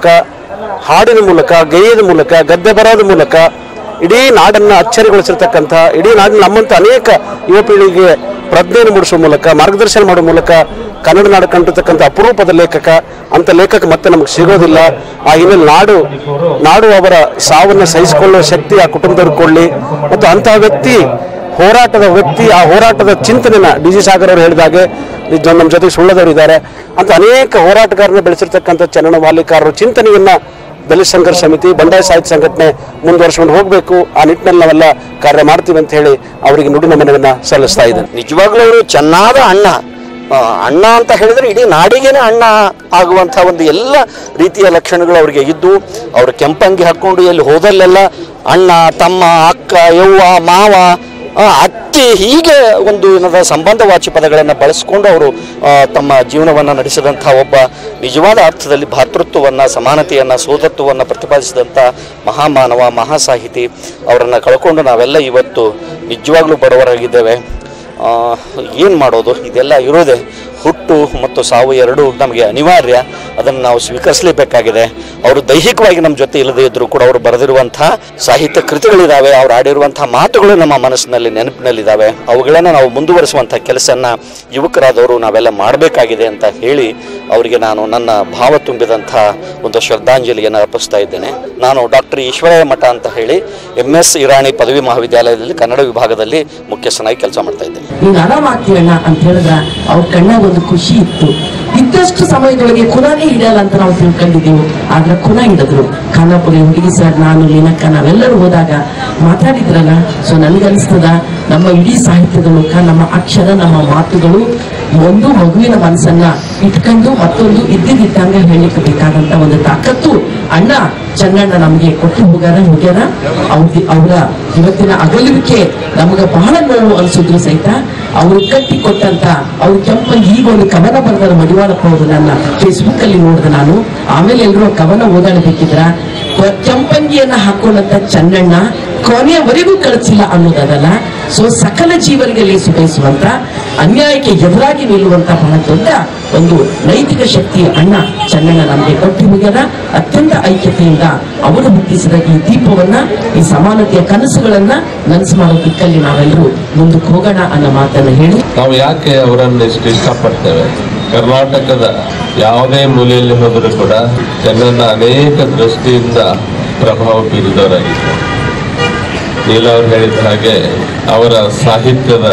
ಹಾಡಿನ ಮೂಲಕ ಗೇಯದ ಮೂಲಕ ಗದ್ದೆ ಬರೋದ ಮೂಲಕ ಇಡೀ ನಾಡನ್ನ ಅಚ್ಚರಿಗೊಳಿಸಿರ್ತಕ್ಕಂಥ ಇಡೀ ನಾಡಿನ ನಮ್ಮಂತ ಅನೇಕ ಯುವ ಪೀಳಿಗೆಗೆ ಪ್ರಜ್ಞೆಯನ್ನು ಮೂಡಿಸುವ ಮೂಲಕ ಮಾರ್ಗದರ್ಶನ ಮಾಡುವ ಮೂಲಕ ಕನ್ನಡ ನಾಡು ಕಂಡಿರ್ತಕ್ಕಂಥ ಅಪರೂಪದ ಲೇಖಕ ಅಂತ ಲೇಖಕ ಮತ್ತೆ ನಮಗೆ ಸಿಗೋದಿಲ್ಲ ಆ ಹಿನ್ನೆಲೆ ನಾಡು ನಾಡು ಅವರ ಸಾವನ್ನ ಸಹಿಸಿಕೊಳ್ಳುವ ಶಕ್ತಿ ಆ ಕುಟುಂಬದವ್ರು ಕೊಡ್ಲಿ ಮತ್ತು ಅಂತಹ ವ್ಯಕ್ತಿ ಹೋರಾಟದ ವ್ಯಕ್ತಿ ಆ ಹೋರಾಟದ ಚಿಂತನೆನ ಡಿ ಜಿ ಸಾಗರ್ ಅವರು ಹೇಳಿದಾಗೆ ನಿಜ ನಮ್ಮ ಜೊತೆಗೆ ಸುಳ್ಳದವರು ಇದ್ದಾರೆ ಅಂತ ಅನೇಕ ಹೋರಾಟಗಾರರನ್ನ ಬೆಳೆಸಿರ್ತಕ್ಕಂಥ ಚನ್ನಣ ವಾಲಿಕಾರರು ಚಿಂತನೆಯನ್ನ ದಲಿತ ಸಂಘರ್ಷ ಸಮಿತಿ ಬಂಡಾಯ ಸಾಹಿತ್ಯ ಸಂಘಟನೆ ಮುಂದುವರ್ಸ್ಕೊಂಡು ಹೋಗಬೇಕು ಆ ನಿಟ್ಟಿನಲ್ಲಿ ನಾವೆಲ್ಲ ಕಾರ್ಯ ಮಾಡ್ತೀವಿ ಅಂತ ಹೇಳಿ ಅವರಿಗೆ ನುಡಿ ನಮನವನ್ನ ಸಲ್ಲಿಸ್ತಾ ಇದ್ದೇನೆ ನಿಜವಾಗ್ಲೂ ಅವರು ಚೆನ್ನಾದ ಅಣ್ಣ ಆ, ಅಣ್ಣ ಅಂತ ಹೇಳಿದ್ರೆ ಇಡೀ ನಾಡಿಗೇನೆ ಅಣ್ಣ ಆಗುವಂಥ ಒಂದು ಎಲ್ಲ ರೀತಿಯ ಲಕ್ಷಣಗಳು ಅವರಿಗೆ ಇದ್ದು ಅವರು ಕೆಂಪಂಗಿ ಹಾಕ್ಕೊಂಡು ಎಲ್ಲಿ ಹೋದಲ್ಲೆಲ್ಲ ಅಣ್ಣ ತಮ್ಮ ಅಕ್ಕ ಯವ್ವ ಮಾವ ಆ, ಅತ್ತಿ ಹೀಗೆ ಒಂದು ಏನದ ಸಂಬಂಧವಾಚಿ ಪದಗಳನ್ನು ಬಳಸ್ಕೊಂಡು ಅವರು ಆ, ತಮ್ಮ ಜೀವನವನ್ನು ನಡೆಸಿದಂಥ ಒಬ್ಬ ನಿಜವಾದ ಅರ್ಥದಲ್ಲಿ ಭಾತೃತ್ವವನ್ನು ಸಮಾನತೆಯನ್ನು ಸೋದತ್ವವನ್ನು ಪ್ರತಿಪಾದಿಸಿದಂಥ ಮಹಾಮಾನವ ಮಹಾಸಾಹಿತಿ ಅವರನ್ನು ಕಳ್ಕೊಂಡು ನಾವೆಲ್ಲ ಇವತ್ತು ನಿಜವಾಗ್ಲೂ ಬಡವರಾಗಿದ್ದೇವೆ ಏನು ಮಾಡೋದು ಇದೆಲ್ಲ ಇರೋದೇ ಹುಟ್ಟು ಮತ್ತು ಸಾವು ಎರಡೂ ನಮಗೆ ಅನಿವಾರ್ಯ ಅದನ್ನು ನಾವು ಸ್ವೀಕರಿಸಲೇಬೇಕಾಗಿದೆ ಅವರು ದೈಹಿಕವಾಗಿ ನಮ್ಮ ಜೊತೆ ಇಲ್ಲದೇ ಇದ್ದರೂ ಕೂಡ ಅವರು ಬರೆದಿರುವಂಥ ಸಾಹಿತ್ಯ ಕೃತಿಗಳಿದ್ದಾವೆ ಅವ್ರು ಆಡಿರುವಂಥ ಮಾತುಗಳು ನಮ್ಮ ಮನಸ್ಸಿನಲ್ಲಿ ನೆನಪಿನಲ್ಲಿದ್ದಾವೆ ಅವುಗಳನ್ನು ನಾವು ಮುಂದುವರಿಸುವಂಥ ಕೆಲಸನ ಯುವಕರಾದವರು ನಾವೆಲ್ಲ ಮಾಡಬೇಕಾಗಿದೆ ಅಂತ ಹೇಳಿ ಅವರಿಗೆ ನಾನು ನನ್ನ ಭಾವ ತುಂಬಿದಂಥ ಒಂದು ಶ್ರದ್ಧಾಂಜಲಿಯನ್ನು ಅರ್ಪಿಸ್ತಾ ಇದ್ದೇನೆ ನಾನು ಡಾಕ್ಟರ್ ಈಶ್ವರಯ್ಯ ಮಠ ಅಂತ ಹೇಳಿ ಎಂ ಎಸ್ ಇರಾಣಿ ಪದವಿ ಮಹಾವಿದ್ಯಾಲಯದಲ್ಲಿ ಕನ್ನಡ ವಿಭಾಗದಲ್ಲಿ ಮುಖ್ಯಸ್ಥನಾಗಿ ಕೆಲಸ ಮಾಡ್ತಾ ಇದ್ದೇನೆ ನೀನು ಆರಾಮಾಗ್ತೀವಣ್ಣ ಅಂತ ಹೇಳಿದ್ರ ಅವ್ರ ಕಣ್ಣಾಗ ಒಂದು ಖುಷಿ ಇತ್ತು ಇದ್ದಷ್ಟು ಸಮಯದೊಳಗೆ ಕುನಾನೇ ಹಿಡಿಯಲ್ಲ ಅಂತ ನಾವು ತಿಳ್ಕೊಂಡಿದ್ದೀವಿ ಆದ್ರೆ ಕುನ ಹಿಡಿದ್ರು ಖಾನಾಪುರಿ ಹುಡುಗಿ ಸರ್ ನಾನು ಲೀನಕ್ಕ ನಾವೆಲ್ಲರೂ ಹೋದಾಗ ಮಾತಾಡಿದ್ರಲ್ಲ ಸೊ ನನಗನ್ಸ್ತದ ನಮ್ಮ ಇಡೀ ಸಾಹಿತ್ಯದ ಮೂಲಕ ನಮ್ಮ ಅಕ್ಷರ ನಮ್ಮ ಮಾತುಗಳು ಒಂದು ಮಗುವಿನ ಮನಸ್ಸನ್ನ ಇಟ್ಕೊಂಡು ಮತ್ತೊಂದು ಇದ್ದಿದ್ದಂಗ ಹೇಳಲಿಕ್ಕೆ ಬೇಕಾದಂತ ಒಂದು ತಾಕತ್ತು ಅಣ್ಣ ಚನ್ನಣ್ಣ ನಮಗೆ ಕೊಟ್ಟು ಹೋಗ್ಯಾರ ಹೋಗ್ಯಾರ ಅವ್ರ ಅವರ ಇವತ್ತಿನ ಅಗಲುವಿಕೆ ನಮಗೆ ಬಹಳ ನೋವು ಅನ್ಸಿದ್ರು ಸಹಿತ ಅವರು ಕಟ್ಟಿ ಕೊಟ್ಟಂತ ಅವ್ರ ಕೆಂಪಂಗಿ ಈಗ ಒಂದು ಕವನ ಬರೆದ ಮಡಿವಾಳಪ್ಪ ಅವರು ನನ್ನ ಫೇಸ್ಬುಕ್ ಅಲ್ಲಿ ನೋಡಿದೆ ನಾನು ಆಮೇಲೆ ಎಲ್ಲರೂ ಕವನ ಓದಾಡಬೇಕಿದ್ರ ಕೆಂಪಂಗಿಯನ್ನ ಹಾಕೊಂಡಂತ ಚನ್ನಣ್ಣ ಕೊನೆಯವರೆಗೂ ಕಳಿಸಿಲ್ಲ ಅನ್ನೋದಲ್ಲ ಸೊ ಸಕಲ ಜೀವನಿಗೆ ಲೇಸು ಬಯಸುವಂತ ಅನ್ಯಾಯಕ್ಕೆ ಎದುರಾಗಿ ನಿಲ್ಲುವಂತ ಬಹಳ ದೊಡ್ಡ ಒಂದು ನೈತಿಕ ಶಕ್ತಿ ಅಣ್ಣ ಚನ್ನಣ್ಣ ನಮಗೆ ಕೊಟ್ಟು ಹೋಗ್ಯಾರ ಅತ್ಯಂತ ಐಕ್ಯತೆಯಿಂದ ಅವರು ಹುಟ್ಟಿಸಿದ ಈ ದೀಪವನ್ನ ಈ ಸಮಾನತೆಯ ಕನಸುಗಳನ್ನ ನನಸು ಮಾಡೋ ದಿಕ್ಕಲ್ಲಿ ನಾವೆಲ್ಲರೂ ಮುಂದಕ್ಕೆ ಹೋಗೋಣ ಅನ್ನೋ ಮಾತನ್ನ ಹೇಳಿ ನಾವು ಯಾಕೆ ಅವರನ್ನು ಇಷ್ಟು ಇಷ್ಟಪಡ್ತೇವೆ ಕರ್ನಾಟಕದ ಯಾವುದೇ ಮೂಲೆಯಲ್ಲಿ ಹೋದರೂ ಕೂಡ ಜನರನ್ನ ಅನೇಕ ದೃಷ್ಟಿಯಿಂದ ಪ್ರಭಾವ ಬೀರಿದವರಾಗಿದ್ದಾರೆ ನೀಲ ಅವ್ರು ಹೇಳಿದ ಹಾಗೆ ಅವರ ಸಾಹಿತ್ಯದ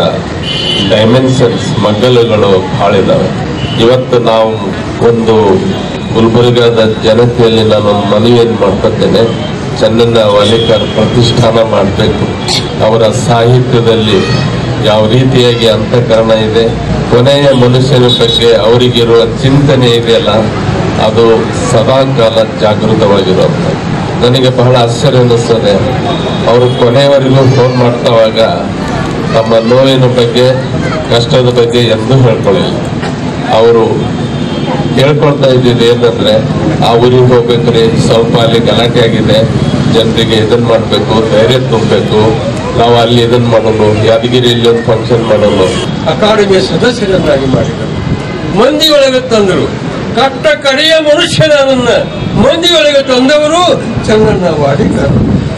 ಡೈಮೆನ್ಷನ್ಸ್ ಮಗ್ಗಲುಗಳು ಬಹಳ ಇದಾವೆ ಇವತ್ತು ನಾವು ಒಂದು ಗುಲ್ಬರ್ಗಾದ ಜನತೆಯಲ್ಲಿ ನಾನು ಒಂದು ಮನವಿಯನ್ನು ಮಾಡ್ಕೊತೇನೆ ಚನ್ನಣ್ಣ ವಾಲಿಕರ್ ಪ್ರತಿಷ್ಠಾನ ಮಾಡಬೇಕು ಅವರ ಸಾಹಿತ್ಯದಲ್ಲಿ ಯಾವ ರೀತಿಯಾಗಿ ಅಂತಃಕರಣ ಇದೆ ಕೊನೆಯ ಮನುಷ್ಯನ ಬಗ್ಗೆ ಅವರಿಗಿರುವ ಚಿಂತನೆ ಇದೆಯಲ್ಲ ಅದು ಸದಾ ಕಾಲ ಜಾಗೃತವಾಗಿರುವಂಥದ್ದು ನನಗೆ ಬಹಳ ಆಶ್ಚರ್ಯ ಅನ್ನಿಸ್ತದೆ ಅವರು ಕೊನೆಯವರೆಗೂ ಫೋನ್ ಮಾಡ್ತಾವಾಗ ತಮ್ಮ ನೋವಿನ ಬಗ್ಗೆ ಕಷ್ಟದ ಬಗ್ಗೆ ಎಂದೂ ಹೇಳ್ಕೊಳ್ಳಿಲ್ಲ ಅವರು ಹೇಳ್ಕೊಳ್ತಾ ಇದ್ದಿದ್ದು ಏನಂದ್ರೆ ಆ ಊರಿಗೆ ಹೋಗ್ಬೇಕ್ರಿ ಸ್ವಲ್ಪ ಅಲ್ಲಿ ಗಲಾಟೆ ಆಗಿದೆ ಜನರಿಗೆ ಇದನ್ನ ಮಾಡಬೇಕು ಧೈರ್ಯ ತುಂಬಬೇಕು ನಾವು ಅಲ್ಲಿ ಇದನ್ನ ಮಾಡೋಣ ಯಾದಗಿರಿಯಲ್ಲಿ ಒಂದು ಫಂಕ್ಷನ್ ಮಾಡೋಣ ಅಕಾಡೆಮಿಯ ಸದಸ್ಯರನ್ನಾಗಿ ಮಾಡಿದರು ಮಂದಿಯೊಳಗೆ ತಂದರು ಕಟ್ಟ ಕಡೆಯ ಮನುಷ್ಯನನ್ನ ಮಂದಿಯೊಳಗೆ ತಂದವರು ಚನ್ನಣ್ಣ ವಾಡಿಕರ್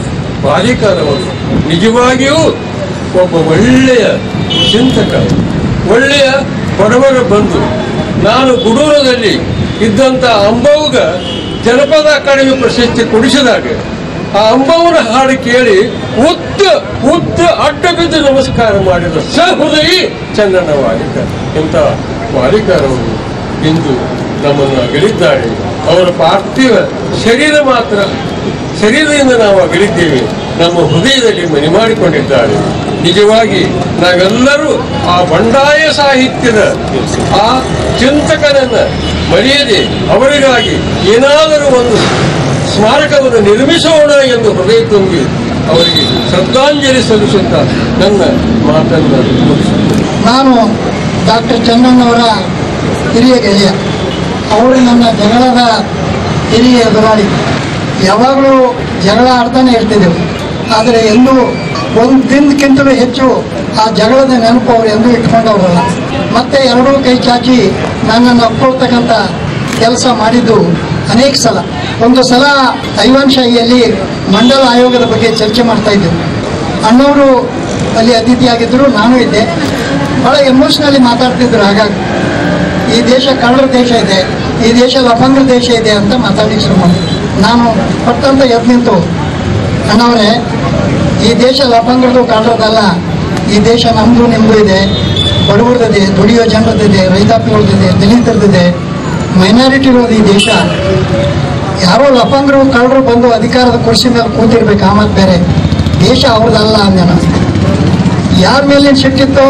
ವಾಡಿಕರ್ ಅವರು ನಿಜವಾಗಿಯೂ ಒಬ್ಬ ಒಳ್ಳೆಯ ಚಿಂತಕ ಒಳ್ಳೆಯ ಬಡವರ ಬಂಧು ನಾನು ಗುಡೂರದಲ್ಲಿ ಇದ್ದಂತ ಅಂಬವ್ಗ ಜನಪದ ಅಕಾಡೆಮಿ ಪ್ರಶಸ್ತಿ ಕೊಡಿಸಿದಾಗ ಆ ಅಂಬವನ ಹಾಡು ಕೇಳಿ ಉದ್ದ ಉದ್ದ ಅಡ್ಡ ಬಿದ್ದು ನಮಸ್ಕಾರ ಮಾಡಿದ ಸಹೃದಯಿ ಚನ್ನಣ್ಣ ವಾಲಿಕರ್ ಇಂಥ ವಾಲಿಕರ್ ಅವರು ಇಂದು ನಮ್ಮನ್ನು ಅಗಲಿದ್ದಾರೆ ಅವರ ಪಾರ್ಥಿವ ಶರೀರ ಮಾತ್ರ ಶರೀರದಿಂದ ನಾವು ಅಗಲಿದ್ದೇವೆ ನಮ್ಮ ಹೃದಯದಲ್ಲಿ ಮನೆ ಮಾಡಿಕೊಂಡಿದ್ದಾರೆ ನಿಜವಾಗಿ ನಾವೆಲ್ಲರೂ ಆ ಬಂಡಾಯ ಸಾಹಿತ್ಯದ ಆ ಚಿಂತಕನನ್ನ ಮರೆಯದೆ ಅವರಿಗಾಗಿ ಏನಾದರೂ ಒಂದು ಸ್ಮಾರಕವನ್ನು ನಿರ್ಮಿಸೋಣ ಎಂದು ಹೃದಯ ತುಂಬಿ ಅವರಿಗೆ ಶ್ರದ್ಧಾಂಜಲಿ ಸಲ್ಲಿಸುತ್ತಾ ನನ್ನ ಮಾತನ್ನು ಮುಗಿಸುತ್ತೇನೆ ನಾನು ಡಾಕ್ಟರ್ ಚನ್ನಣ್ಣವರ ಹಿರಿಯ ಗೆಳೆಯ ಅವರು ನನ್ನ ಜಗಳದ ಹಿರಿಯ ಎದುರಾಳಿ ಯಾವಾಗಲೂ ಜಗಳ ಆಡ್ತಾನೆ ಇರ್ತಿದ್ದೆವು ಆದರೆ ಎಲ್ಲೂ ಒಂದು ದಿನಕ್ಕಿಂತಲೂ ಹೆಚ್ಚು ಆ ಜಗಳದ ನೆನಪು ಅವರು ಎಂದೂ ಇಟ್ಕೊಂಡವರಲ್ಲ ಮತ್ತೆ ಎರಡೂ ಕೈ ಚಾಚಿ ನನ್ನನ್ನು ಒಪ್ಕೊಳ್ತಕ್ಕಂಥ ಕೆಲಸ ಮಾಡಿದ್ದು ಅನೇಕ ಸಲ ಒಂದು ಸಲ ಐವನ್ ಶಾಹಿಯಲ್ಲಿ ಮಂಡಲ ಆಯೋಗದ ಬಗ್ಗೆ ಚರ್ಚೆ ಮಾಡ್ತಾ ಇದ್ದೆವು ಅಣ್ಣವರು ಅಲ್ಲಿ ಅತಿಥಿಯಾಗಿದ್ದರು ನಾನು ಇದ್ದೆ ಭಾಳ ಎಮೋಷ್ನಲಿ ಮಾತಾಡ್ತಿದ್ರು ಹಾಗಾಗಿ ಈ ದೇಶ ಕಳ್ಳರ ದೇಶ ಇದೆ ಈ ದೇಶ ಲಫಂಗ್ರ ದೇಶ ಇದೆ ಅಂತ ಮಾತಾಡಿ ಶುರು ಮಾಡಿದ್ರು ನಾನು ಪಟ್ಟಂತ ಎದ್ದು ನಿಂತು ಅಣ್ಣವರೇ ಈ ದೇಶ ಲಫಂಗ್ರದ್ದು ಕಳ್ಳರದಲ್ಲ ಈ ದೇಶ ನಮ್ಮದು ನಿಮ್ಮದು ಇದೆ ಬಡವರದಿದೆ ದುಡಿಯೋ ಜನರದಿದೆ ರೈತಾಪಿಗಳದಿದೆ ದಲಿತರದಿದೆ ಮೈನಾರಿಟಿ ಇರೋದು ಈ ದೇಶ ಯಾರೋ ಲಫಂಗರು ಕಳ್ಳರು ಬಂದು ಅಧಿಕಾರದ ಕುರ್ಚಿ ಮೇಲೆ ಕೂತಿರ್ಬೇಕು ಆ ಮಾತು ಬೇರೆ ದೇಶ ಅವ್ರದ್ದಲ್ಲ ಅಂದೆ ನಾನು ಯಾರ ಮೇಲಿನ ಸಿಟ್ಟಿತ್ತೋ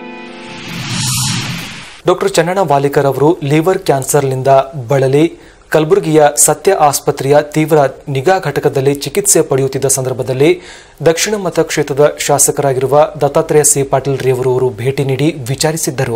ಡಾಕ್ಟರ್ ಚನ್ನಣ್ಣ ವಾಲಿಕರ್ ಅವರು ಲಿವರ್ ಕ್ಯಾನ್ಸರ್ನಿಂದ ಬಳಲಿ ಕಲಬುರಗಿಯ ಸತ್ಯ ಆಸ್ಪತ್ರೆಯ ತೀವ್ರ ನಿಗಾ ಘಟಕದಲ್ಲಿ ಚಿಕಿತ್ಸೆ ಪಡೆಯುತ್ತಿದ್ದ ಸಂದರ್ಭದಲ್ಲಿ ದಕ್ಷಿಣ ಮತಕ್ಷೇತ್ರದ ಶಾಸಕರಾಗಿರುವ ದತ್ತಾತ್ರೇಯ ಸಿ ಪಾಟೀಲ್ ರೇವರು ಭೇಟಿ ನೀಡಿ ವಿಚಾರಿಸಿದ್ದರು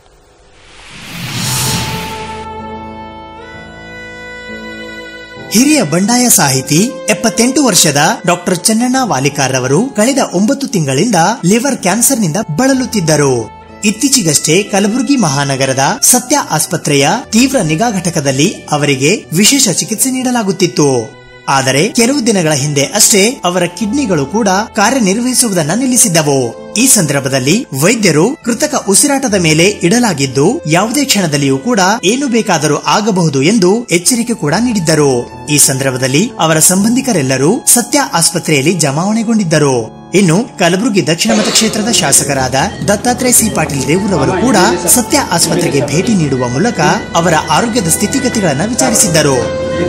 ಹಿರಿಯ ಬಂಡಾಯ ಸಾಹಿತಿ ಎಪ್ಪತ್ತೆಂಟು ವರ್ಷದ ಡಾಕ್ಟರ್ ಚನ್ನಣ್ಣ ವಾಲಿಕಾರ್ ಅವರು ಕಳೆದ ಒಂಬತ್ತು ತಿಂಗಳಿಂದ ಲಿವರ್ ಕ್ಯಾನ್ಸರ್ನಿಂದ ಬಳಲುತ್ತಿದ್ದರು ಇತ್ತೀಚೆಗಷ್ಟೇ ಕಲಬುರಗಿ ಮಹಾನಗರದ ಸತ್ಯ ಆಸ್ಪತ್ರೆಯ ತೀವ್ರ ನಿಗಾ ಘಟಕದಲ್ಲಿ ಅವರಿಗೆ ವಿಶೇಷ ಚಿಕಿತ್ಸೆ ನೀಡಲಾಗುತ್ತಿತ್ತು ಆದರೆ ಕೆಲವು ದಿನಗಳ ಹಿಂದೆ ಅಷ್ಟೇ ಅವರ ಕಿಡ್ನಿಗಳು ಕೂಡ ಕಾರ್ಯನಿರ್ವಹಿಸುವುದನ್ನ ನಿಲ್ಲಿಸಿದ್ದವು ಈ ಸಂದರ್ಭದಲ್ಲಿ ವೈದ್ಯರು ಕೃತಕ ಉಸಿರಾಟದ ಮೇಲೆ ಇಡಲಾಗಿದ್ದು ಯಾವುದೇ ಕ್ಷಣದಲ್ಲಿಯೂ ಕೂಡ ಏನು ಬೇಕಾದರೂ ಆಗಬಹುದು ಎಂದು ಎಚ್ಚರಿಕೆ ಕೂಡ ನೀಡಿದ್ದರು ಈ ಸಂದರ್ಭದಲ್ಲಿ ಅವರ ಸಂಬಂಧಿಕರೆಲ್ಲರೂ ಸತ್ಯ ಆಸ್ಪತ್ರೆಯಲ್ಲಿ ಜಮಾವಣೆಗೊಂಡಿದ್ದರು ಇನ್ನು ಕಲಬುರಗಿ ದಕ್ಷಿಣ ಮತಕ್ಷೇತ್ರದ ಶಾಸಕರಾದ ದತ್ತಾತ್ರೇಯ ಸಿ ಪಾಟೀಲ್ ರೇವೂರವರು ಕೂಡ ಸತ್ಯ ಆಸ್ಪತ್ರೆಗೆ ಭೇಟಿ ನೀಡುವ ಮೂಲಕ ಅವರ ಆರೋಗ್ಯದ ಸ್ಥಿತಿಗತಿಗಳನ್ನು ವಿಚಾರಿಸಿದ್ದರು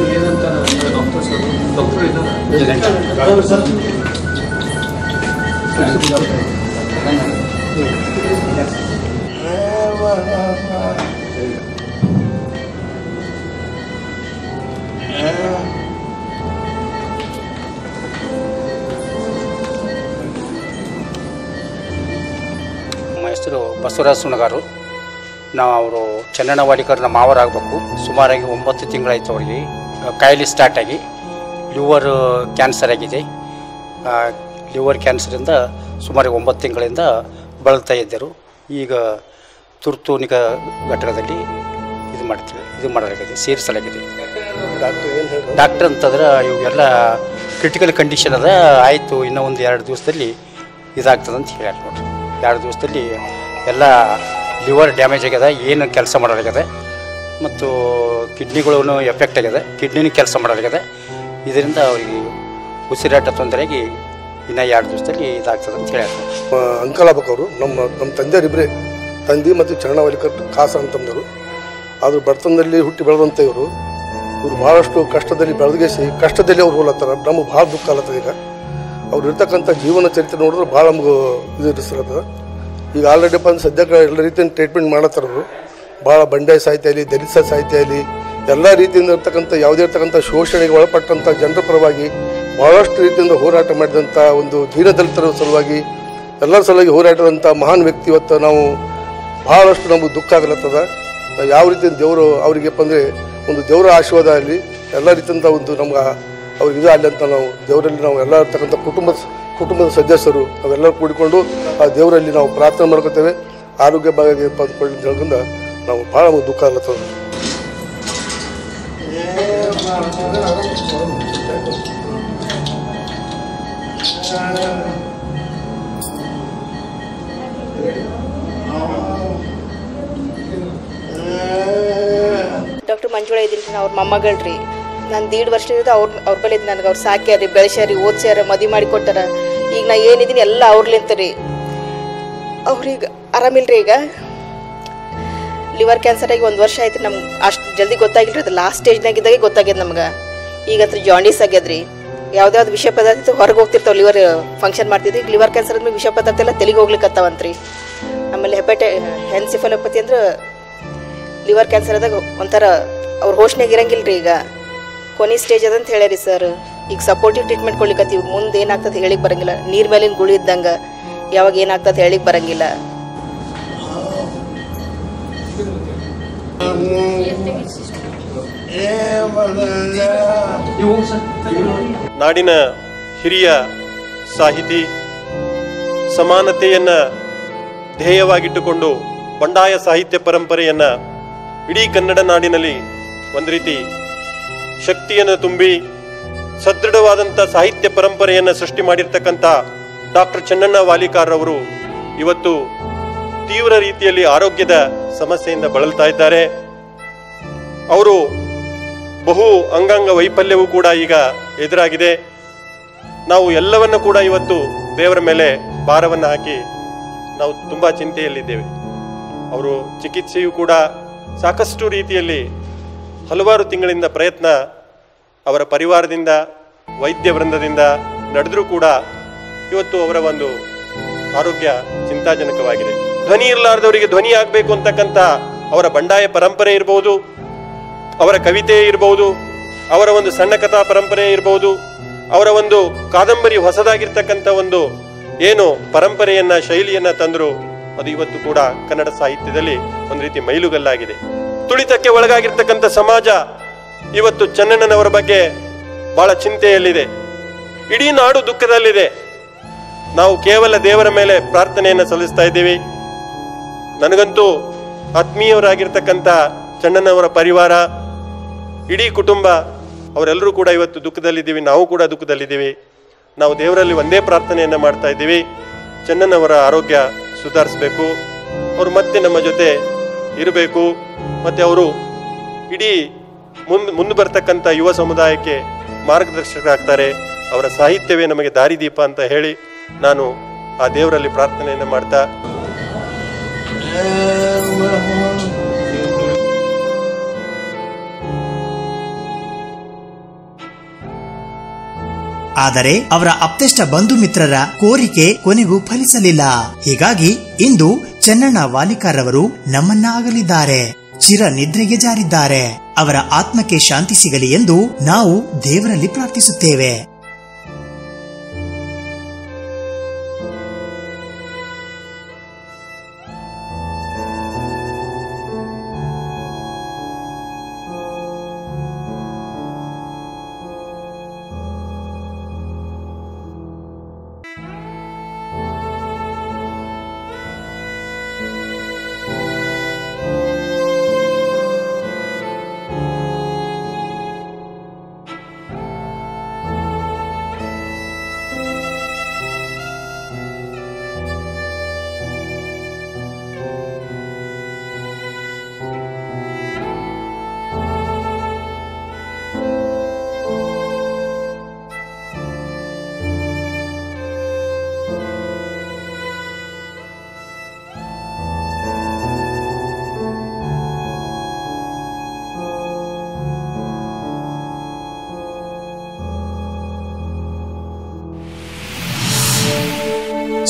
ನಮ್ಮ ಹೆಸರು ಬಸವರಾಜ್ ಸುಣಗಾರು ನಾವು ಅವರು ಚನ್ನಣ್ಣ ವಾಲಿಕರ್ನ ಮಾವರಾಗಬೇಕು ಸುಮಾರಾಗಿ ಒಂಬತ್ತು ತಿಂಗಳಾಯಿತು ಅವರಿಗೆ ಕಾಯಿಲೆ ಸ್ಟಾರ್ಟ್ ಆಗಿ ಲಿವರ್ ಕ್ಯಾನ್ಸರ್ ಆಗಿದೆ ಆ, ಲಿವರ್ ಕ್ಯಾನ್ಸರಿಂದ ಸುಮಾರು ಒಂಬತ್ತು ತಿಂಗಳಿಂದ ಬಳಲ್ತಾ ಇದ್ದರು ಈಗ ತುರ್ತು ನಿಗಾ ಘಟಕದಲ್ಲಿ ಇದು ಮಾಡ್ತೀವಿ ಇದು ಮಾಡಲಾಗಿದೆ ಸೇರಿಸಲಾಗಿದೆ ಡಾಕ್ಟರ್ ಅಂತಂದ್ರೆ ಇವೆಲ್ಲ ಕ್ರಿಟಿಕಲ್ ಕಂಡೀಷನ್ ಅದ ಆಯಿತು ಇನ್ನೂ ಒಂದು ಎರಡು ದಿವಸದಲ್ಲಿ ಇದಾಗ್ತದೆ ಅಂತ ಹೇಳ್ಯಾರ ನೋಡ್ರಿ ಎರಡು ದಿವಸದಲ್ಲಿ ಎಲ್ಲ ಲಿವರ್ ಡ್ಯಾಮೇಜ್ ಆಗ್ಯದ ಏನು ಕೆಲಸ ಮಾಡಲಾಗ್ಯದ ಮತ್ತು ಕಿಡ್ನಿಗಳೂ ಎಫೆಕ್ಟ್ ಆಗ್ಯದ ಕಿಡ್ನಿನೂ ಕೆಲಸ ಮಾಡಲಾಗ್ಯದ ಇದರಿಂದ ಅವರಿಗೆ ಉಸಿರಾಟ ತೊಂದರೆಗೆ ಇನ್ನು ಎರಡು ದಿವಸದಲ್ಲಿ ಇದಾಗ್ತದೆ ಅಂತ ಹೇಳ್ತಾರೆ ಅಂಕಲ್ ಆಗ್ಬೇಕು ನಮ್ಮ ನಮ್ಮ ತಂದೆಯರಿಬ್ಬರೇ ತಂದೆ ಮತ್ತು ಚರಣವಲಿಕರ್ ಖಾಸ ಅಂತಂದರು ಆದರೂ ಬಡತನದಲ್ಲಿ ಹುಟ್ಟಿ ಬೆಳೆದಂಥ ಇವರು ಇವರು ಭಾಳಷ್ಟು ಕಷ್ಟದಲ್ಲಿ ಬೆಳೆದಗಿಸಿ ಕಷ್ಟದಲ್ಲಿ ಅವ್ರು ಹೋಲತ್ತಾರ ನಮಗೆ ಭಾಳ ದುಃಖ ಆಲತ್ತದ ಈಗ ಅವ್ರು ಇರ್ತಕ್ಕಂಥ ಜೀವನ ಚರಿತ್ರೆ ನೋಡಿದ್ರೆ ಭಾಳ ನಮ್ಗೆ ಇದು ಇರಿಸ್ತದ ಈಗ ಆಲ್ರೆಡಿ ಬಂದು ಸದ್ಯಕ್ಕೆ ಎಲ್ಲ ರೀತಿಯಿಂದ ಟ್ರೀಟ್ಮೆಂಟ್ ಮಾಡತ್ತಾರ ಅವರು ಭಾಳ ಬಂಡಾಯ ಸಾಹಿತ್ಯ ಆಗಲಿ ದಲಿತ ಸಾಹಿತ್ಯ ಆಗಲಿ ಎಲ್ಲ ರೀತಿಯಿಂದ ಇರ್ತಕ್ಕಂಥ ಯಾವುದೇ ಇರ್ತಕ್ಕಂಥ ಶೋಷಣೆಗೆ ಒಳಪಟ್ಟಂಥ ಜನರ ಪರವಾಗಿ ಬಹಳಷ್ಟು ರೀತಿಯಿಂದ ಹೋರಾಟ ಮಾಡಿದಂಥ ಒಂದು ದೀನದಲಿತರ ಸಲುವಾಗಿ ಎಲ್ಲರ ಸಲುವಾಗಿ ಹೋರಾಟದಂಥ ಮಹಾನ್ ವ್ಯಕ್ತಿ ಇವತ್ತು ನಾವು ಬಹಳಷ್ಟು ನಮಗೆ ದುಃಖ ಆಗ್ಲತ್ತದ ಯಾವ ರೀತಿ ದೇವರು ಅವರಿಗೆಪ್ಪ ಅಂದರೆ ಒಂದು ದೇವರ ಆಶೀರ್ವಾದ ಆಗಲಿ ಎಲ್ಲ ರೀತಿಯಿಂದ ಒಂದು ನಮ್ಗೆ ಅವ್ರಿಗೆ ಇದು ಆಗಲಿ ಅಂತ ನಾವು ದೇವರಲ್ಲಿ ನಾವು ಎಲ್ಲ ಇರ್ತಕ್ಕಂಥ ಕುಟುಂಬದ ಕುಟುಂಬದ ಸದಸ್ಯರು ನಾವೆಲ್ಲರೂ ಕೂಡಿಕೊಂಡು ಆ ದೇವರಲ್ಲಿ ನಾವು ಪ್ರಾರ್ಥನೆ ಮಾಡ್ಕೊತೇವೆ ಆರೋಗ್ಯ ಭಾಗ ಪಡ್ಕೊಳ್ಳಿ ಅಂತ ಹೇಳ್ಕೊಂಡು ನಾವು ಭಾಳ ನಮ್ಗೆ ದುಃಖ ಆಗ್ಲತ್ತದ ಡಾಕ್ಟರ್ ಮಂಜುಳಾ ಇದ್ದೀನಿ ಅವ್ರ ಮೊಮ್ಮಗಳ್ರಿ ನಾನು ದೀಡ್ ವರ್ಷದಿಂದ ಅವ್ರ ಅವ್ರ ಬಳಿ ನನಗೆ ಅವ್ರು ಸಾಕ್ಯಾರಿ ಬೆಳೆಸ್ಯಾರಿ ಓದ್ಸ್ಯಾರ ಮದುವೆ ಮಾಡಿ ಕೊಟ್ಟಾರ ಈಗ ನಾ ಏನಿದ್ದೀನಿ ಎಲ್ಲ ಅವ್ರಲಿಂತ ರೀ ಅವ್ರಿಗೆ ಆರಾಮಿಲ್ರಿ ಈಗ ಲಿವರ್ ಕ್ಯಾನ್ಸರ್ ಆಗಿ ಒಂದು ವರ್ಷ ಆಯ್ತು ನಮ್ಗೆ ಅಷ್ಟು ಜಲ್ದಿ ಗೊತ್ತಾಗಿಲ್ರಿ ಅದು ಲಾಸ್ಟ್ ಸ್ಟೇಜ್ನಾಗ ಇದ್ದಾಗೆ ಗೊತ್ತಾಗ್ಯದ ನಮ್ಗೆ ಈಗ ಹತ್ರ ಜಾಂಡೀಸ್ ಆಗ್ಯದ್ರಿ ಯಾವ್ದಾವ್ದು ವಿಷ ಪದಾರ್ಥ ಇತ್ತು ಹೊರಗೆ ಹೋಗ್ತಿರ್ತಾವ ಲಿವರ್ ಫಂಕ್ಷನ್ ಮಾಡ್ತಿದ್ವಿ ಈಗ ಲಿವರ್ ಕ್ಯಾನ್ಸರ್ ಆದ್ಮೇಲೆ ವಿಷ ಪದಾರ್ಥ ಎಲ್ಲ ತೆಲಿಗೆ ಹೋಗ್ಲಿಕ್ಕತ್ತಾವಂತ್ರಿ ಆಮೇಲೆ ಹೆಪಟೈ ಹೆನ್ಸಿಫಲೋಪತಿ ಅಂದ್ರೆ ಲಿವರ್ ಕ್ಯಾನ್ಸರ್ ಆದಾಗ ಒಂಥರ ಅವ್ರ ಹೋಶ್ನಾಗ ಇರಂಗಿಲ್ರಿ ಈಗ ಕೊನೆ ಸ್ಟೇಜ್ ಅದಂತ ಹೇಳ್ಯಾರಿ ಸರ್ ಈಗ ಸಪೋರ್ಟಿವ್ ಟ್ರೀಟ್ಮೆಂಟ್ ಕೊಡ್ಲಿಕ್ಕತ್ತೀವಿ ಮುಂದೆ ಏನಾಗ್ತದೆ ಹೇಳಿಕ್ ಬರಂಗಿಲ್ಲ ನೀರ್ ಮೇಲಿನ ಗುಳಿ ಇದ್ದಂಗೆ ಯಾವಾಗ ಏನಾಗ್ತದೆ ಹೇಳಿಕ್ ಬರಂಗಿಲ್ಲ ನಾಡಿನ ಹಿರಿಯ ಸಾಹಿತಿ ಸಮಾನತೆಯನ್ನ ಧ್ಯೇಯವಾಗಿಟ್ಟುಕೊಂಡು ಬಂಡಾಯ ಸಾಹಿತ್ಯ ಪರಂಪರೆಯನ್ನ ಇಡೀ ಕನ್ನಡ ನಾಡಿನಲ್ಲಿ ಒಂದು ರೀತಿ ಶಕ್ತಿಯನ್ನು ತುಂಬಿ ಸದೃಢವಾದಂಥ ಸಾಹಿತ್ಯ ಪರಂಪರೆಯನ್ನು ಸೃಷ್ಟಿ ಮಾಡಿರ್ತಕ್ಕಂಥ ಡಾಕ್ಟರ್ ಚನ್ನಣ್ಣ ವಾಲಿಕಾರ್ ಅವರು ಇವತ್ತು ತೀವ್ರ ರೀತಿಯಲ್ಲಿ ಆರೋಗ್ಯದ ಸಮಸ್ಯೆಯಿಂದ ಬಳಲ್ತಾ ಇದ್ದಾರೆ ಅವರು ಬಹು ಅಂಗಾಂಗ ವೈಫಲ್ಯವೂ ಕೂಡ ಈಗ ಎದುರಾಗಿದೆ ನಾವು ಎಲ್ಲವನ್ನು ಕೂಡ ಇವತ್ತು ದೇವರ ಮೇಲೆ ಭಾರವನ್ನು ಹಾಕಿ ನಾವು ತುಂಬಾ ಚಿಂತೆಯಲ್ಲಿದ್ದೇವೆ ಅವರು ಚಿಕಿತ್ಸೆಯು ಕೂಡ ಸಾಕಷ್ಟು ರೀತಿಯಲ್ಲಿ ಹಲವಾರು ತಿಂಗಳಿಂದ ಪ್ರಯತ್ನ ಅವರ ಪರಿವಾರದಿಂದ ವೈದ್ಯ ವೃಂದದಿಂದ ನಡೆದರೂ ಕೂಡ ಇವತ್ತು ಅವರ ಒಂದು ಆರೋಗ್ಯ ಚಿಂತಾಜನಕವಾಗಿದೆ ಧ್ವನಿ ಇರಲಾರ್ದವರಿಗೆ ಧ್ವನಿ ಆಗಬೇಕು ಅಂತಕ್ಕಂಥ ಅವರ ಬಂಡಾಯ ಪರಂಪರೆ ಇರಬಹುದು ಅವರ ಕವಿತೆ ಇರಬಹುದು ಅವರ ಒಂದು ಸಣ್ಣ ಕಥಾ ಪರಂಪರೆ ಇರಬಹುದು ಅವರ ಒಂದು ಕಾದಂಬರಿ ಹೊಸದಾಗಿರ್ತಕ್ಕಂಥ ಒಂದು ಏನು ಪರಂಪರೆಯನ್ನ ಶೈಲಿಯನ್ನ ತಂದರು ಅದು ಇವತ್ತು ಕೂಡ ಕನ್ನಡ ಸಾಹಿತ್ಯದಲ್ಲಿ ಒಂದು ರೀತಿ ಮೈಲುಗಲ್ಲಾಗಿದೆ ತುಳಿತಕ್ಕೆ ಒಳಗಾಗಿರ್ತಕ್ಕಂಥ ಸಮಾಜ ಇವತ್ತು ಚನ್ನಣ್ಣನವರ ಬಗ್ಗೆ ಬಹಳ ಚಿಂತೆಯಲ್ಲಿದೆ ಇಡೀ ನಾಡು ದುಃಖದಲ್ಲಿದೆ ನಾವು ಕೇವಲ ದೇವರ ಮೇಲೆ ಪ್ರಾರ್ಥನೆಯನ್ನು ಸಲ್ಲಿಸ್ತಾ ಇದ್ದೀವಿ ನನಗಂತೂ ಆತ್ಮೀಯರಾಗಿರ್ತಕ್ಕಂಥ ಚನ್ನಣ್ಣನವರ ಪರಿವಾರ ಇಡೀ ಕುಟುಂಬ ಅವರೆಲ್ಲರೂ ಕೂಡ ಇವತ್ತು ದುಃಖದಲ್ಲಿದ್ದೀವಿ ನಾವು ಕೂಡ ದುಃಖದಲ್ಲಿದ್ದೀವಿ ನಾವು ದೇವರಲ್ಲಿ ಒಂದೇ ಪ್ರಾರ್ಥನೆಯನ್ನು ಮಾಡ್ತಾ ಇದ್ದೀವಿ ಚನ್ನಣ್ಣನವರ ಆರೋಗ್ಯ ಸುಧಾರಿಸಬೇಕು ಅವರು ಮತ್ತೆ ನಮ್ಮ ಜೊತೆ ಇರಬೇಕು ಮತ್ತೆ ಅವರು ಇಡೀ ಮುಂದೆ ಮುಂದೆ ಬರ್ತಕ್ಕಂಥ ಯುವ ಸಮುದಾಯಕ್ಕೆ ಮಾರ್ಗದರ್ಶಕರಾಗ್ತಾರೆ ಅವರ ಸಾಹಿತ್ಯವೇ ನಮಗೆ ದಾರಿದೀಪ ಅಂತ ಹೇಳಿ ನಾನು ಆ ದೇವರಲ್ಲಿ ಪ್ರಾರ್ಥನೆಯನ್ನು ಮಾಡ್ತಾ ಆದರೆ ಅವರ ಅಪ್ತೆಷ್ಟ ಬಂಧು ಮಿತ್ರರ ಕೋರಿಕೆ ಕೊನೆಗೂ ಫಲಿಸಲಿಲ್ಲ ಹೀಗಾಗಿ ಇಂದು ಚೆನ್ನಣ್ಣ ವಾಲಿಕಾರ್ ಅವರು ನಮ್ಮನ್ನ ಆಗಲಿದ್ದಾರೆ ಚಿರ ನಿದ್ರೆಗೆ ಜಾರಿದ್ದಾರೆ ಅವರ ಆತ್ಮಕ್ಕೆ ಶಾಂತಿ ಸಿಗಲಿ ಎಂದು ನಾವು ದೇವರಲ್ಲಿ ಪ್ರಾರ್ಥಿಸುತ್ತೇವೆ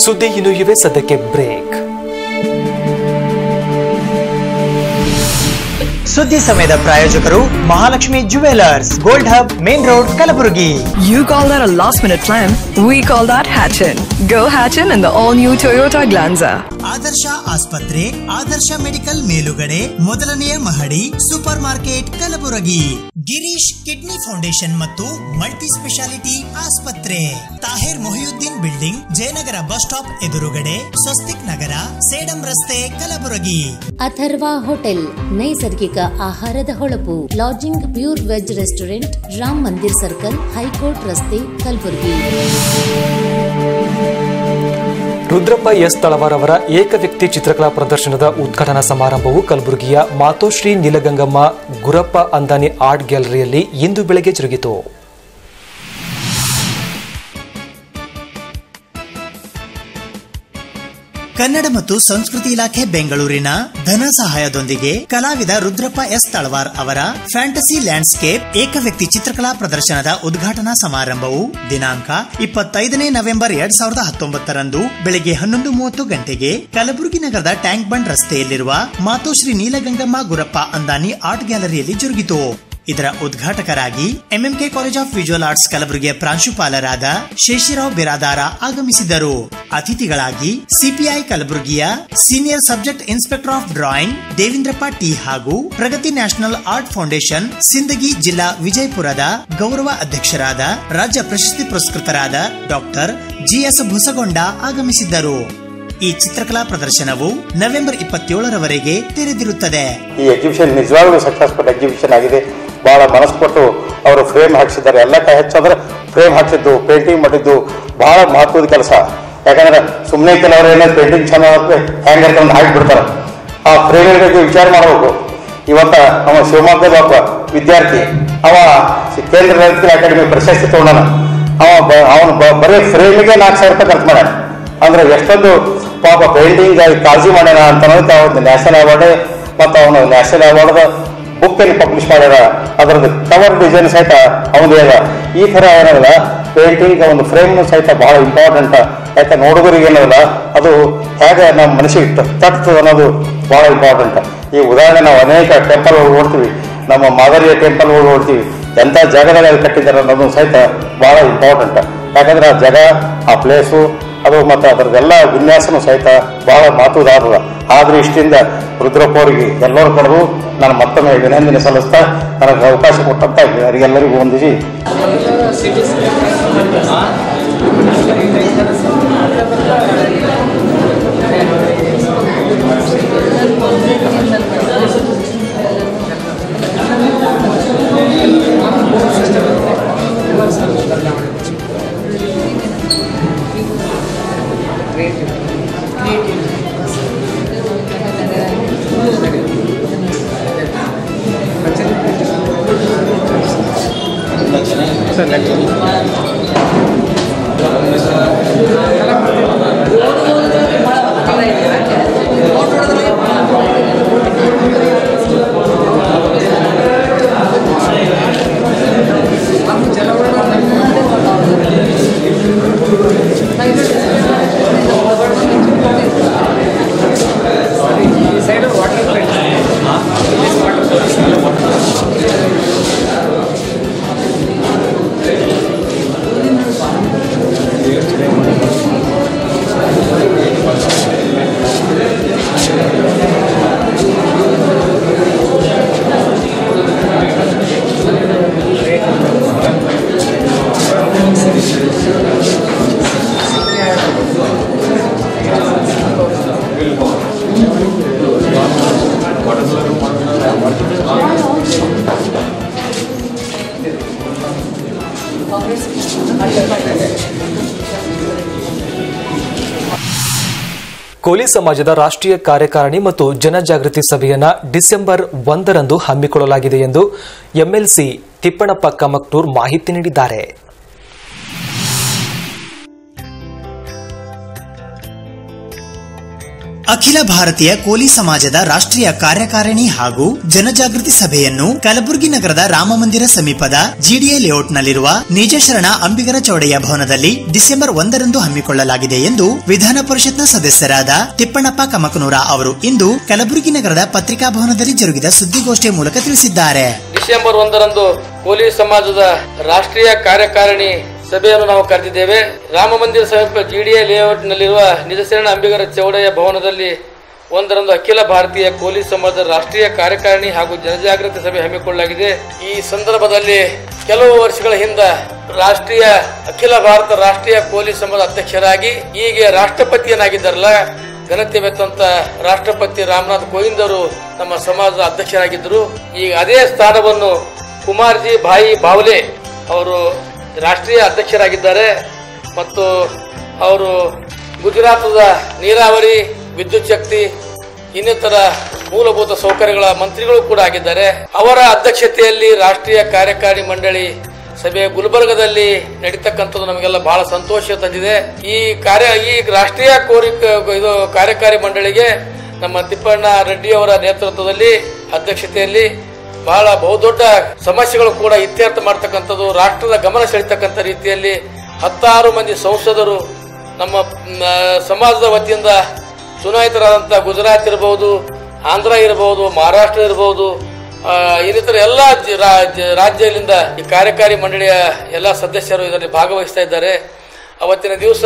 ಸುದ್ದಿ ಇನ್ನು ಇವೆ ಸದ್ಯಕ್ಕೆ ಬ್ರೇಕ್ ಸುದ್ದಿ ಸಮಯದ ಪ್ರಾಯೋಜಕರು Mahalakshmi jewellers gold hub main road Kalaburagi You call that a last minute plan? We call that Hatchin. Go Hatchin in the all new Toyota Glanza. Adarsh ಆಸ್ಪತ್ರೆ ಆದರ್ಶ ಮೆಡಿಕಲ್ ಮೇಲುಗಡೆ ಮೊದಲನೆಯ ಮಹಡಿ super market Kalaburagi Girish kidney foundation ಮತ್ತು ಮಲ್ಟಿ ಸ್ಪೆಷಾಲಿಟಿ ಆಸ್ಪತ್ರೆ Tahir Mohiuddin building Jayanagar bus stop ಎದುರುಗಡೆ ಸ್ವಸ್ತಿಕ್ ನಗರ ಸೇಡಂ ರಸ್ತೆ Kalaburagi Atharva hotel ನೈಸರ್ಗಿಕ ಆಹಾರದ ಹೊಳಪು lodging pure veg restaurant Ram Mandir circle high court ರಸ್ತೆ ಕಲಬುರಗಿ ರುದ್ರಪ್ಪ ಎಸ್ ತಳವಾರ್ ಅವರ ಏಕವ್ಯಕ್ತಿ ಚಿತ್ರಕಲಾ ಪ್ರದರ್ಶನದ ಉದ್ಘಾಟನಾ ಸಮಾರಂಭವು ಕಲಬುರಗಿಯ ಮಾತೋಶ್ರೀ ನೀಲಗಂಗಮ್ಮ ಗುರಪ್ಪ ಅಂದಾನಿ ಆರ್ಟ್ ಗ್ಯಾಲರಿಯಲ್ಲಿ ಇಂದು ಬೆಳಗ್ಗೆ ಜರುಗಿತು ಕನ್ನಡ ಮತ್ತು ಸಂಸ್ಕೃತಿ ಇಲಾಖೆ ಬೆಂಗಳೂರಿನ ಧನ ಸಹಾಯದೊಂದಿಗೆ ಕಲಾವಿದ ರುದ್ರಪ್ಪ ಎಸ್ ತಳವಾರ್ ಅವರ ಫ್ಯಾಂಟಸಿ ಲ್ಯಾಂಡ್ಸ್ಕೇಪ್ ಏಕವ್ಯಕ್ತಿ ಚಿತ್ರಕಲಾ ಪ್ರದರ್ಶನದ ಉದ್ಘಾಟನಾ ಸಮಾರಂಭವು ದಿನಾಂಕ ಇಪ್ಪತ್ತೈದನೇ ನವೆಂಬರ್ ಎರಡ್ ಸಾವಿರದ ಹತ್ತೊಂಬತ್ತರಂದು ಬೆಳಗ್ಗೆ ಹನ್ನೊಂದು ಮೂವತ್ತು ಗಂಟೆಗೆ ಕಲಬುರಗಿ ನಗರದ ಟ್ಯಾಂಕ್ ಬಂಡ್ ರಸ್ತೆಯಲ್ಲಿರುವ ಮಾತೋಶ್ರೀ ನೀಲಗಂಗಮ್ಮ ಗುರಪ್ಪ ಅಂದಾನಿ ಆರ್ಟ್ ಗ್ಯಾಲರಿಯಲ್ಲಿ ಜರುಗಿತು ಇದರ ಉದ್ಘಾಟಕರಾಗಿ MMK college of visual arts ಕಲಬುರಗಿಯ ಪ್ರಾಂಶುಪಾಲರಾದ ಶೇಷಿರಾವ್ ಬಿರಾದಾರ ಆಗಮಿಸಿದ್ದರು ಅತಿಥಿಗಳಾಗಿ ಸಿಪಿಐ ಕಲಬುರಗಿಯ senior subject inspector of drawing Devendrappa T ಹಾಗೂ Pragati national art foundation Sindagi ಜಿಲ್ಲಾ ವಿಜಯಪುರದ ಗೌರವ ಅಧ್ಯಕ್ಷರಾದ ರಾಜ್ಯ ಪ್ರಶಸ್ತಿ ಪುರಸ್ಕೃತರಾದ ಡಾಕ್ಟರ್ ಜಿಎಸ್ ಭುಸಗೊಂಡ ಆಗಮಿಸಿದ್ದರು ಈ ಚಿತ್ರಕಲಾ ಪ್ರದರ್ಶನವು ನವೆಂಬರ್ ಇಪ್ಪತ್ತೇಳರವರೆಗೆ ತೆರೆದಿರುತ್ತದೆ ಈ ಎಕ್ಸಿಬಿಷನ್ ನಿಜವಾಗ್ಲೂ ಸಕ್ಸಸ್ಫುಲ್ ಎಕ್ಸಿಬಿಷನ್ ಆಗಿದೆ ಬಹಳ ಮನಸ್ಸು ಕೊಟ್ಟು ಅವರು ಫ್ರೇಮ್ ಹಾಕ್ಸಿದ್ದಾರೆ ಎಲ್ಲಕ್ಕ ಹೆಚ್ಚಂದ್ರೆ ಫ್ರೇಮ್ ಹಾಕ್ಸಿದ್ದು ಪೇಂಟಿಂಗ್ ಮಾಡಿದ್ದು ಬಹಳ ಮಹತ್ವದ ಕೆಲಸ ಯಾಕಂದ್ರೆ ಸುಮ್ಮನೆ ಕೆಲವರು ಏನೋ ಪೇಂಟಿಂಗ್ ಚೆನ್ನಾಗಿ ಹ್ಯಾಂಗರ್ ತಂದು ಹಾಕಿಬಿಡ್ತಾರೆ ಆ ಫ್ರೇಮ್ ಬಗ್ಗೆ ವಿಚಾರ ಮಾಡಬೇಕು ಇವತ್ತ ಅವ ಶಿವಮೊಗ್ಗದ ಒಬ್ಬ ವಿದ್ಯಾರ್ಥಿ ಅವ ಕೇಂದ್ರ ರೈತರ ಅಕಾಡೆಮಿ ಪ್ರಶಸ್ತಿ ತಗೊಂಡನ ಅವ ಅವನು ಬರೀ ಫ್ರೇಮಿಗೆ ನಾಲ್ಕು ಸಾವಿರ ರೂಪಾಯಿ ಖರ್ಚು ಮಾಡ್ಯಾನ ಅಂದ್ರೆ ಎಷ್ಟೊಂದು ಪಾಪ ಪೇಂಟಿಂಗ್ ಕಾಳಜಿ ಮಾಡ್ಯಾನ ಅಂತ ಅನ್ನೋದಕ್ಕೆ ಅವತ್ತು ನ್ಯಾಷನಲ್ ಅವಾರ್ಡ್ ಮತ್ತು ಅವನು ನ್ಯಾಷನಲ್ ಅವಾರ್ಡ್ ಬುಕ್ ಅನ್ನು ಪಬ್ಲಿಷ್ ಮಾಡ್ಯಾರ ಅದರದ್ದು ಕವರ್ ಡಿಸೈನ್ ಸಹಿತ ಅವನು ಅದ ಈ ಥರ ಏನಲ್ಲ ಪೇಂಟಿಂಗ್ ಒಂದು ಫ್ರೇಮ್ ಸಹಿತ ಬಹಳ ಇಂಪಾರ್ಟೆಂಟ್ ಯಾಕೆ ನೋಡುಗರಿಗೆ ಏನಲ್ಲ ಅದು ಹೇಗೆ ನಮ್ಮ ಮನಸ್ಸಿಗೆ ತಟ್ತದೆ ಅನ್ನೋದು ಬಹಳ ಇಂಪಾರ್ಟೆಂಟ್ ಈ ಉದಾಹರಣೆ ನಾವು ಅನೇಕ ಟೆಂಪಲ್ ನೋಡ್ತೀವಿ ನಮ್ಮ ಮಾದರಿಯ ಟೆಂಪಲ್ ನೋಡ್ತೀವಿ ಎಂಥ ಜಾಗದಲ್ಲಿ ಕಟ್ಟಿದ್ದಾರೆ ಅನ್ನೋದು ಸಹಿತ ಬಹಳ ಇಂಪಾರ್ಟೆಂಟ್ ಯಾಕಂದ್ರೆ ಆ ಜಾಗ ಆ ಪ್ಲೇಸು ಅದು ಮತ್ತು ಅದರದೆಲ್ಲ ವಿನ್ಯಾಸನೂ ಸಹಿತ ಬಹಳ ಮಹತ್ವದಾದ ಆ ದೃಷ್ಟಿಯಿಂದ ರುದ್ರಪ್ಪ ಅವರಿಗೆ ಎಲ್ಲರೂ ಕರೆದು ನಾನು ಮತ್ತೊಮ್ಮೆ ಅಭಿನಂದನೆ ಸಲ್ಲಿಸ್ತಾ ನನಗೆ ಅವಕಾಶ ಕೊಟ್ಟಂತ ಅವರಿಗೆಲ್ಲರಿಗೂ ವಂದಿಸಿ ಕೋಲಿ ಸಮಾಜದ ರಾಷ್ಟ್ರೀಯ ಕಾರ್ಯಕಾರಿಣಿ ಮತ್ತು ಜನಜಾಗೃತಿ ಸಭೆಯನ್ನ ಡಿಸೆಂಬರ್ ಒಂದರಂದು ಹಮ್ಮಿಕೊಳ್ಳಲಾಗಿದೆ ಎಂದು ಎಂಎಲ್ಸಿ ತಿಪ್ಪಣಪ್ಪ ಕಮಕ್ನೂರ್ ಮಾಹಿತಿ ನೀಡಿದ್ದಾರೆ ಅಖಿಲ ಭಾರತೀಯ ಕೋಲಿ ಸಮಾಜದ ರಾಷ್ಟ್ರೀಯ ಕಾರ್ಯಕಾರಿಣಿ ಹಾಗೂ ಜನಜಾಗೃತಿ ಸಭೆಯನ್ನು ಕಲಬುರಗಿ ನಗರದ ರಾಮಮಂದಿರ ಸಮೀಪದ ಜಿಡಿಎ ಲೇಔಟ್ನಲ್ಲಿರುವ ನಿಜಶರಣ ಅಂಬಿಗರ ಚೌಡಯ್ಯ ಭವನದಲ್ಲಿ ಡಿಸೆಂಬರ್ ಒಂದರಂದು ಹಮ್ಮಿಕೊಳ್ಳಲಾಗಿದೆ ಎಂದು ವಿಧಾನ ಪರಿಷತ್ನ ಸದಸ್ಯರಾದ ತಿಪ್ಪಣ್ಣಪ್ಪ ಕಮಕನೂರ ಅವರು ಇಂದು ಕಲಬುರಗಿ ನಗರದ ಪತ್ರಿಕಾ ಭವನದಲ್ಲಿ ಜರುಗಿದ ಸುದ್ದಿಗೋಷ್ಠಿಯ ಮೂಲಕ ತಿಳಿಸಿದ್ದಾರೆ ಡಿಸೆಂಬರ್ ಒಂದರಂದು ಕೋಲಿ ಸಮಾಜದ ರಾಷ್ಟ್ರೀಯ ಕಾರ್ಯಕಾರಿಣಿ ಸಭೆಯನ್ನು ನಾವು ಕರೆದಿದ್ದೇವೆ ರಾಮ ಮಂದಿರ ಸಮೀಪ ಜಿಡಿಎ ಲೇಔಟ್ನಲ್ಲಿರುವ ನಿಜಶರಣ ಅಂಬಿಗರ ಚೌಡಯ್ಯ ಭವನದಲ್ಲಿ ಒಂದರಂದು ಅಖಿಲ ಭಾರತೀಯ ಕೋಲಿ ಸಮಾಜದ ರಾಷ್ಟ್ರೀಯ ಕಾರ್ಯಕಾರಿಣಿ ಹಾಗೂ ಜನಜಾಗೃತಿ ಸಭೆ ಹಮ್ಮಿಕೊಳ್ಳಲಾಗಿದೆ ಈ ಸಂದರ್ಭದಲ್ಲಿ ಕೆಲವು ವರ್ಷಗಳ ಹಿಂದ ರಾಷ್ಟ್ರೀಯ ಅಖಿಲ ಭಾರತ ರಾಷ್ಟ್ರೀಯ ಕೋಲಿ ಸಮಾಜ ಅಧ್ಯಕ್ಷರಾಗಿ ಈಗ ರಾಷ್ಟ್ರಪತಿಯನ್ನಾಗಿದ್ದಾರಲ್ಲ ಘನತೆ ಬೆತ್ತಂತ ರಾಷ್ಟ್ರಪತಿ ರಾಮನಾಥ್ ಕೋವಿಂದ್ ಅವರು ನಮ್ಮ ಸಮಾಜದ ಅಧ್ಯಕ್ಷರಾಗಿದ್ದರು ಈಗ ಅದೇ ಸ್ಥಾನವನ್ನು ಕುಮಾರ್ಜಿ ಭಾಯಿ ಬಾವ್ಲೆ ಅವರು ರಾಷ್ಟ್ರೀಯ ಅಧ್ಯಕ್ಷರಾಗಿದ್ದಾರೆ ಮತ್ತು ಅವರು ಗುಜರಾತದ ನೀರಾವರಿ ವಿದ್ಯುತ್ ಶಕ್ತಿ ಇನ್ನಿತರ ಮೂಲಭೂತ ಸೌಕರ್ಯಗಳ ಮಂತ್ರಿಗಳು ಕೂಡ ಆಗಿದ್ದಾರೆ ಅವರ ಅಧ್ಯಕ್ಷತೆಯಲ್ಲಿ ರಾಷ್ಟ್ರೀಯ ಕಾರ್ಯಕಾರಿ ಮಂಡಳಿ ಸಭೆ ಗುಲ್ಬರ್ಗದಲ್ಲಿ ನಡೀತಕ್ಕಂಥದ್ದು ನಮಗೆಲ್ಲ ಬಹಳ ಸಂತೋಷ ತಂದಿದೆ ಈ ಕಾರ್ಯ ಈ ರಾಷ್ಟ್ರೀಯ ಕೋರಿ ಇದು ಕಾರ್ಯಕಾರಿ ಮಂಡಳಿಗೆ ನಮ್ಮ ತಿಪ್ಪಣ್ಣ ರೆಡ್ಡಿ ಅವರ ನೇತೃತ್ವದಲ್ಲಿ ಅಧ್ಯಕ್ಷತೆಯಲ್ಲಿ ಬಹಳ ಬಹುದೊಡ್ಡ ಸಮಸ್ಯೆಗಳು ಕೂಡ ಇತ್ಯರ್ಥ ಮಾಡ್ತಕ್ಕಂಥದ್ದು ರಾಷ್ಟ್ರದ ಗಮನ ಸೆಳೀತಕ್ಕಂಥ ರೀತಿಯಲ್ಲಿ ಹತ್ತಾರು ಮಂದಿ ಸಂಸದರು ನಮ್ಮ ಮ್, ಸಮಾಜದ ವತಿಯಿಂದ ಚುನಾಯಿತರಾದಂಥ ಗುಜರಾತ್ ಇರಬಹುದು ಆಂಧ್ರ ಇರಬಹುದು ಮಹಾರಾಷ್ಟ್ರ ಇರಬಹುದು ಆ, ಇನ್ನಿತರ ಎಲ್ಲ ಜ- ರಾ- ಜ- ರಾಜ್ಯಗಳಿಂದ ಈ ಕಾರ್ಯಕಾರಿ ಮಂಡಳಿಯ ಎಲ್ಲ ಸದಸ್ಯರು ಇದರಲ್ಲಿ ಭಾಗವಹಿಸ್ತಾ ಇದ್ದಾರೆ ಅವತ್ತಿನ ದಿವಸ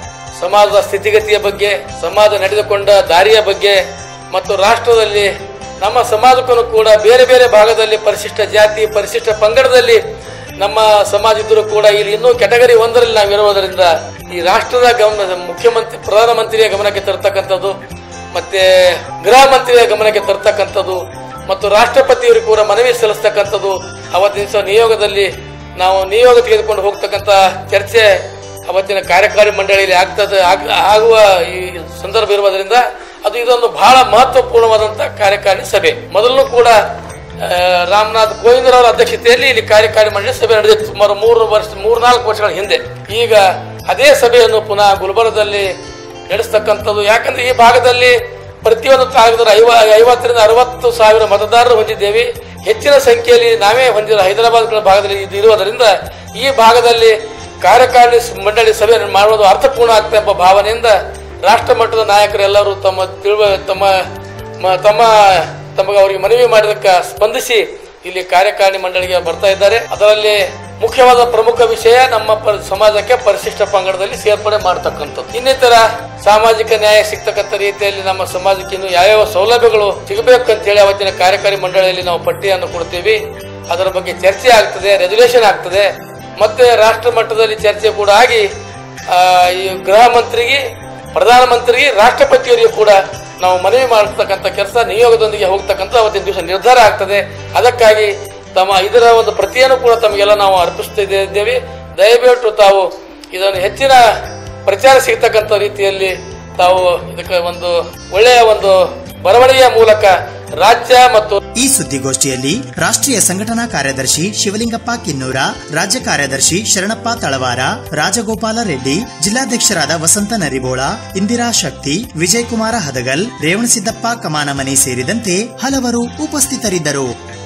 ಸಮಾಜದ ಸ್ಥಿತಿಗತಿಯ ಬಗ್ಗೆ ಸಮಾಜ ನಡೆದುಕೊಂಡ ದಾರಿಯ ಬಗ್ಗೆ ಮತ್ತು ರಾಷ್ಟ್ರದಲ್ಲಿ ನಮ್ಮ ಸಮಾಜಕ್ಕೂ ಕೂಡ ಬೇರೆ ಬೇರೆ ಭಾಗದಲ್ಲಿ ಪರಿಶಿಷ್ಟ ಜಾತಿ ಪರಿಶಿಷ್ಟ ಪಂಗಡದಲ್ಲಿ ನಮ್ಮ ಸಮಾಜ ಇದ್ದರೂ ಕೂಡ ಇಲ್ಲಿ ಇನ್ನೂ ಕೆಟಗರಿ ಒಂದರಲ್ಲಿ ನಾವು ಇರುವುದರಿಂದ ಈ ರಾಷ್ಟ್ರದ ಗಮನ ಮುಖ್ಯಮಂತ್ರಿ ಪ್ರಧಾನಮಂತ್ರಿಯ ಗಮನಕ್ಕೆ ತರ್ತಕ್ಕಂಥದ್ದು ಮತ್ತೆ ಗೃಹ ಮಂತ್ರಿಯ ಗಮನಕ್ಕೆ ತರ್ತಕ್ಕಂಥದ್ದು ಮತ್ತು ರಾಷ್ಟ್ರಪತಿಯವರು ಕೂಡ ಮನವಿ ಸಲ್ಲಿಸ್ತಕ್ಕಂಥದ್ದು ಅವತ್ತಿನ ದಿವಸ ನಿಯೋಗದಲ್ಲಿ ನಾವು ನಿಯೋಗ ತೆಗೆದುಕೊಂಡು ಹೋಗ್ತಕ್ಕಂಥ ಚರ್ಚೆ ಅವತ್ತಿನ ಕಾರ್ಯಕಾರಿ ಮಂಡಳಿಯಲ್ಲಿ ಆಗ್ತದೆ ಆಗ್- ಆಗುವ ಈ ಸಂದರ್ಭ ಇರುವುದರಿಂದ ಅದು ಇದೊಂದು ಬಹಳ ಮಹತ್ವಪೂರ್ಣವಾದಂತಹ ಕಾರ್ಯಕಾರಿ ಸಭೆ ಮೊದಲು ಕೂಡ ಆ, ರಾಮನಾಥ್ ಕೋವಿಂದ್ ಅವರ ಅಧ್ಯಕ್ಷತೆಯಲ್ಲಿ ಇಲ್ಲಿ ಕಾರ್ಯಕಾರಿ ಮಂಡಳಿ ಸಭೆ ನಡೆದಿತ್ತು ಸುಮಾರು ಮೂರು ವರ್ಷ ಮೂರ್ನಾಲ್ಕು ವರ್ಷಗಳ ಹಿಂದೆ ಈಗ ಅದೇ ಸಭೆಯನ್ನು ಪುನಃ ಗುಲ್ಬರ್ಗದಲ್ಲಿ ನಡೆಸ್ತಕ್ಕಂಥದ್ದು ಯಾಕಂದ್ರೆ ಈ ಭಾಗದಲ್ಲಿ ಪ್ರತಿಯೊಂದು ತಾಲೂಕಿನ ಐವ ಐವತ್ತರಿಂದ ಅರವತ್ತು ಸಾವಿರ ಮತದಾರರು ಹೊಂದಿದ್ದೇವೆ ಹೆಚ್ಚಿನ ಸಂಖ್ಯೆಯಲ್ಲಿ ನಾವೇ ಹೊಂದಿರೋ ಹೈದರಾಬಾದ್ ಭಾಗದಲ್ಲಿ ಇದು ಇರುವುದರಿಂದ ಈ ಭಾಗದಲ್ಲಿ ಕಾರ್ಯಕಾರಿ ಮಂಡಳಿ ಸಭೆ ಮಾಡುವುದು ಅರ್ಥಪೂರ್ಣ ಆಗ್ತದೆ ಎಂಬ ಭಾವನೆಯಿಂದ ರಾಷ್ಟ್ರ ಮಟ್ಟದ ನಾಯಕರೆಲ್ಲರೂ ತಮ್ಮ ತಿಳುವ ತಮ್ಮ ಮ- ತಮ್ಮ ತಮಗೆ ಅವರಿಗೆ ಮನವಿ ಮಾಡಿದಕ್ಕೆ ಸ್ಪಂದಿಸಿ ಇಲ್ಲಿ ಕಾರ್ಯಕಾರಿಣಿ ಮಂಡಳಿಗೆ ಬರ್ತಾ ಇದ್ದಾರೆ ಅದರಲ್ಲಿ ಮುಖ್ಯವಾದ ಪ್ರಮುಖ ವಿಷಯ ನಮ್ಮ ಪ- ಸಮಾಜಕ್ಕೆ ಪರಿಶಿಷ್ಟ ಪಂಗಡದಲ್ಲಿ ಸೇರ್ಪಡೆ ಮಾಡತಕ್ಕಂಥದ್ದು ಇನ್ನಿತರ ಸಾಮಾಜಿಕ ನ್ಯಾಯ ಸಿಗ್ತಕ್ಕಂಥ ರೀತಿಯಲ್ಲಿ ನಮ್ಮ ಸಮಾಜಕ್ಕೆ ಇನ್ನು ಯಾವ್ಯಾವ ಸೌಲಭ್ಯಗಳು ಸಿಗಬೇಕು ಅಂತ ಹೇಳಿ ಅವತ್ತಿನ ಕಾರ್ಯಕಾರಿ ಮಂಡಳಿಯಲ್ಲಿ ನಾವು ಪಟ್ಟಿಯನ್ನು ಕೊಡ್ತೀವಿ ಅದರ ಬಗ್ಗೆ ಚರ್ಚೆ ಆಗ್ತದೆ ರೆಸಲ್ಯೂಷನ್ ಆಗ್ತದೆ ಮತ್ತೆ ರಾಷ್ಟ್ರ ಮಟ್ಟದಲ್ಲಿ ಚರ್ಚೆ ಕೂಡ ಆಗಿ ಆ, ಈ ಗೃಹ ಮಂತ್ರಿಗೆ ಪ್ರಧಾನಮಂತ್ರಿಗೆ ರಾಷ್ಟ್ರಪತಿಯವರಿಗೂ ಕೂಡ ನಾವು ಮನವಿ ಮಾಡತಕ್ಕಂಥ ಕೆಲಸ ನಿಯೋಗದೊಂದಿಗೆ ಹೋಗ್ತಕ್ಕಂಥ ಅವತ್ತಿನ ದಿವಸ ನಿರ್ಧಾರ ಆಗ್ತದೆ ಅದಕ್ಕಾಗಿ ತಮ್ಮ ಇದರ ಒಂದು ಪ್ರತಿಯನ್ನು ಕೂಡ ತಮಗೆಲ್ಲ ನಾವು ಅರ್ಪಿಸ್ತಿದ್ದೇವೆ ದಯವಿಟ್ಟು ತಾವು ಇದನ್ನು ಹೆಚ್ಚಿನ ಪ್ರಚಾರ ಸಿಗ್ತಕ್ಕಂಥ ರೀತಿಯಲ್ಲಿ ತಾವು ಇದಕ್ಕೆ ಒಂದು ಒಳ್ಳೆಯ ಒಂದು ಬರವಣಿಗೆಯ ಮೂಲಕ ರಾಜ್ಯ ಮತ್ತು ಈ ಸುದ್ದಿಗೋಷ್ಠಿಯಲ್ಲಿ ರಾಷ್ಟ್ರೀಯ ಸಂಘಟನಾ ಕಾರ್ಯದರ್ಶಿ ಶಿವಲಿಂಗಪ್ಪ ಕಿನ್ನೂರ ರಾಜ್ಯ ಕಾರ್ಯದರ್ಶಿ ಶರಣಪ್ಪ ತಳವಾರ ರಾಜಗೋಪಾಲ ರೆಡ್ಡಿ ಜಿಲ್ಲಾಧ್ಯಕ್ಷರಾದ ವಸಂತ ನರಿಬೋಳ ಇಂದಿರಾ ಶಕ್ತಿ ವಿಜಯಕುಮಾರ ಹದಗಲ್ ರೇವಣಸಿದ್ದಪ್ಪ ಕಮಾನಮನಿ ಸೇರಿದಂತೆ ಹಲವರು ಉಪಸ್ಥಿತರಿದ್ದರು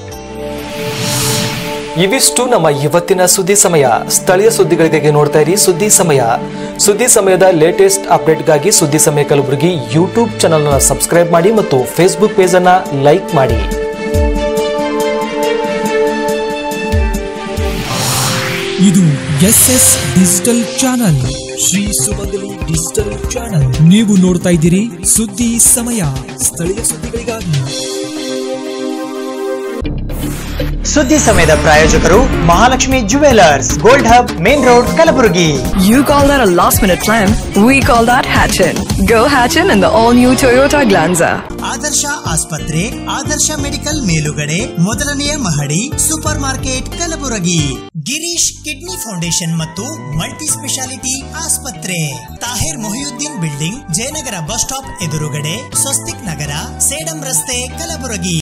ಇವಿಷ್ಟು ನಮ್ಮ ಇವತ್ತಿನ ಸುದ್ದಿ ಸಮಯ ಸ್ಥಳೀಯ ಸುದ್ದಿಗಳಿಗಾಗಿ ನೋಡ್ತಾ ಇರಿ ಸುದ್ದಿ ಸಮಯ ಸುದ್ದಿ ಸಮಯದ ಲೇಟೆಸ್ಟ್ ಅಪ್ಡೇಟ್ಗಾಗಿ ಸುದ್ದಿ ಸಮಯ ಕಲಬುರಗಿ ಯೂಟ್ಯೂಬ್ ಚಾನಲ್ನ ಸಬ್ಸ್ಕ್ರೈಬ್ ಮಾಡಿ ಮತ್ತು ಫೇಸ್ಬುಕ್ ಪೇಜ್ ಅನ್ನ ಲೈಕ್ ಮಾಡಿ ಇದು S S digital channel Shri Sumangali digital channel ನೀವು ನೋಡ್ತಾ ಇದ್ದೀರಿ ಸುದ್ದಿ ಸಮಯ ಸ್ಥಳೀಯ ಸುದ್ದಿಗಳಿಗಾಗಿ ಸುದ್ದಿ ಸಮಯದ ಪ್ರಾಯೋಜಕರು Mahalakshmi jewellers gold hub main road Kalaburagi You call that a last minute plan? We call that Hatchin. Go Hatchin in the all new Toyota Glanza. Adarsh ಆಸ್ಪತ್ರೆ ಆದರ್ಶ ಮೆಡಿಕಲ್ ಮೇಲುಗಡೆ ಮೊದಲನೆಯ ಮಹಡಿ super market Kalaburagi Girish kidney foundation ಮತ್ತು ಮಲ್ಟಿ ಸ್ಪೆಷಾಲಿಟಿ ಆಸ್ಪತ್ರೆ Tahir Mohiuddin building Jayanagar bus stop ಎದುರುಗಡೆ ಸ್ವಸ್ತಿಕ್ ನಗರ ಸೇಡಂ ರಸ್ತೆ ಕಲಬುರಗಿ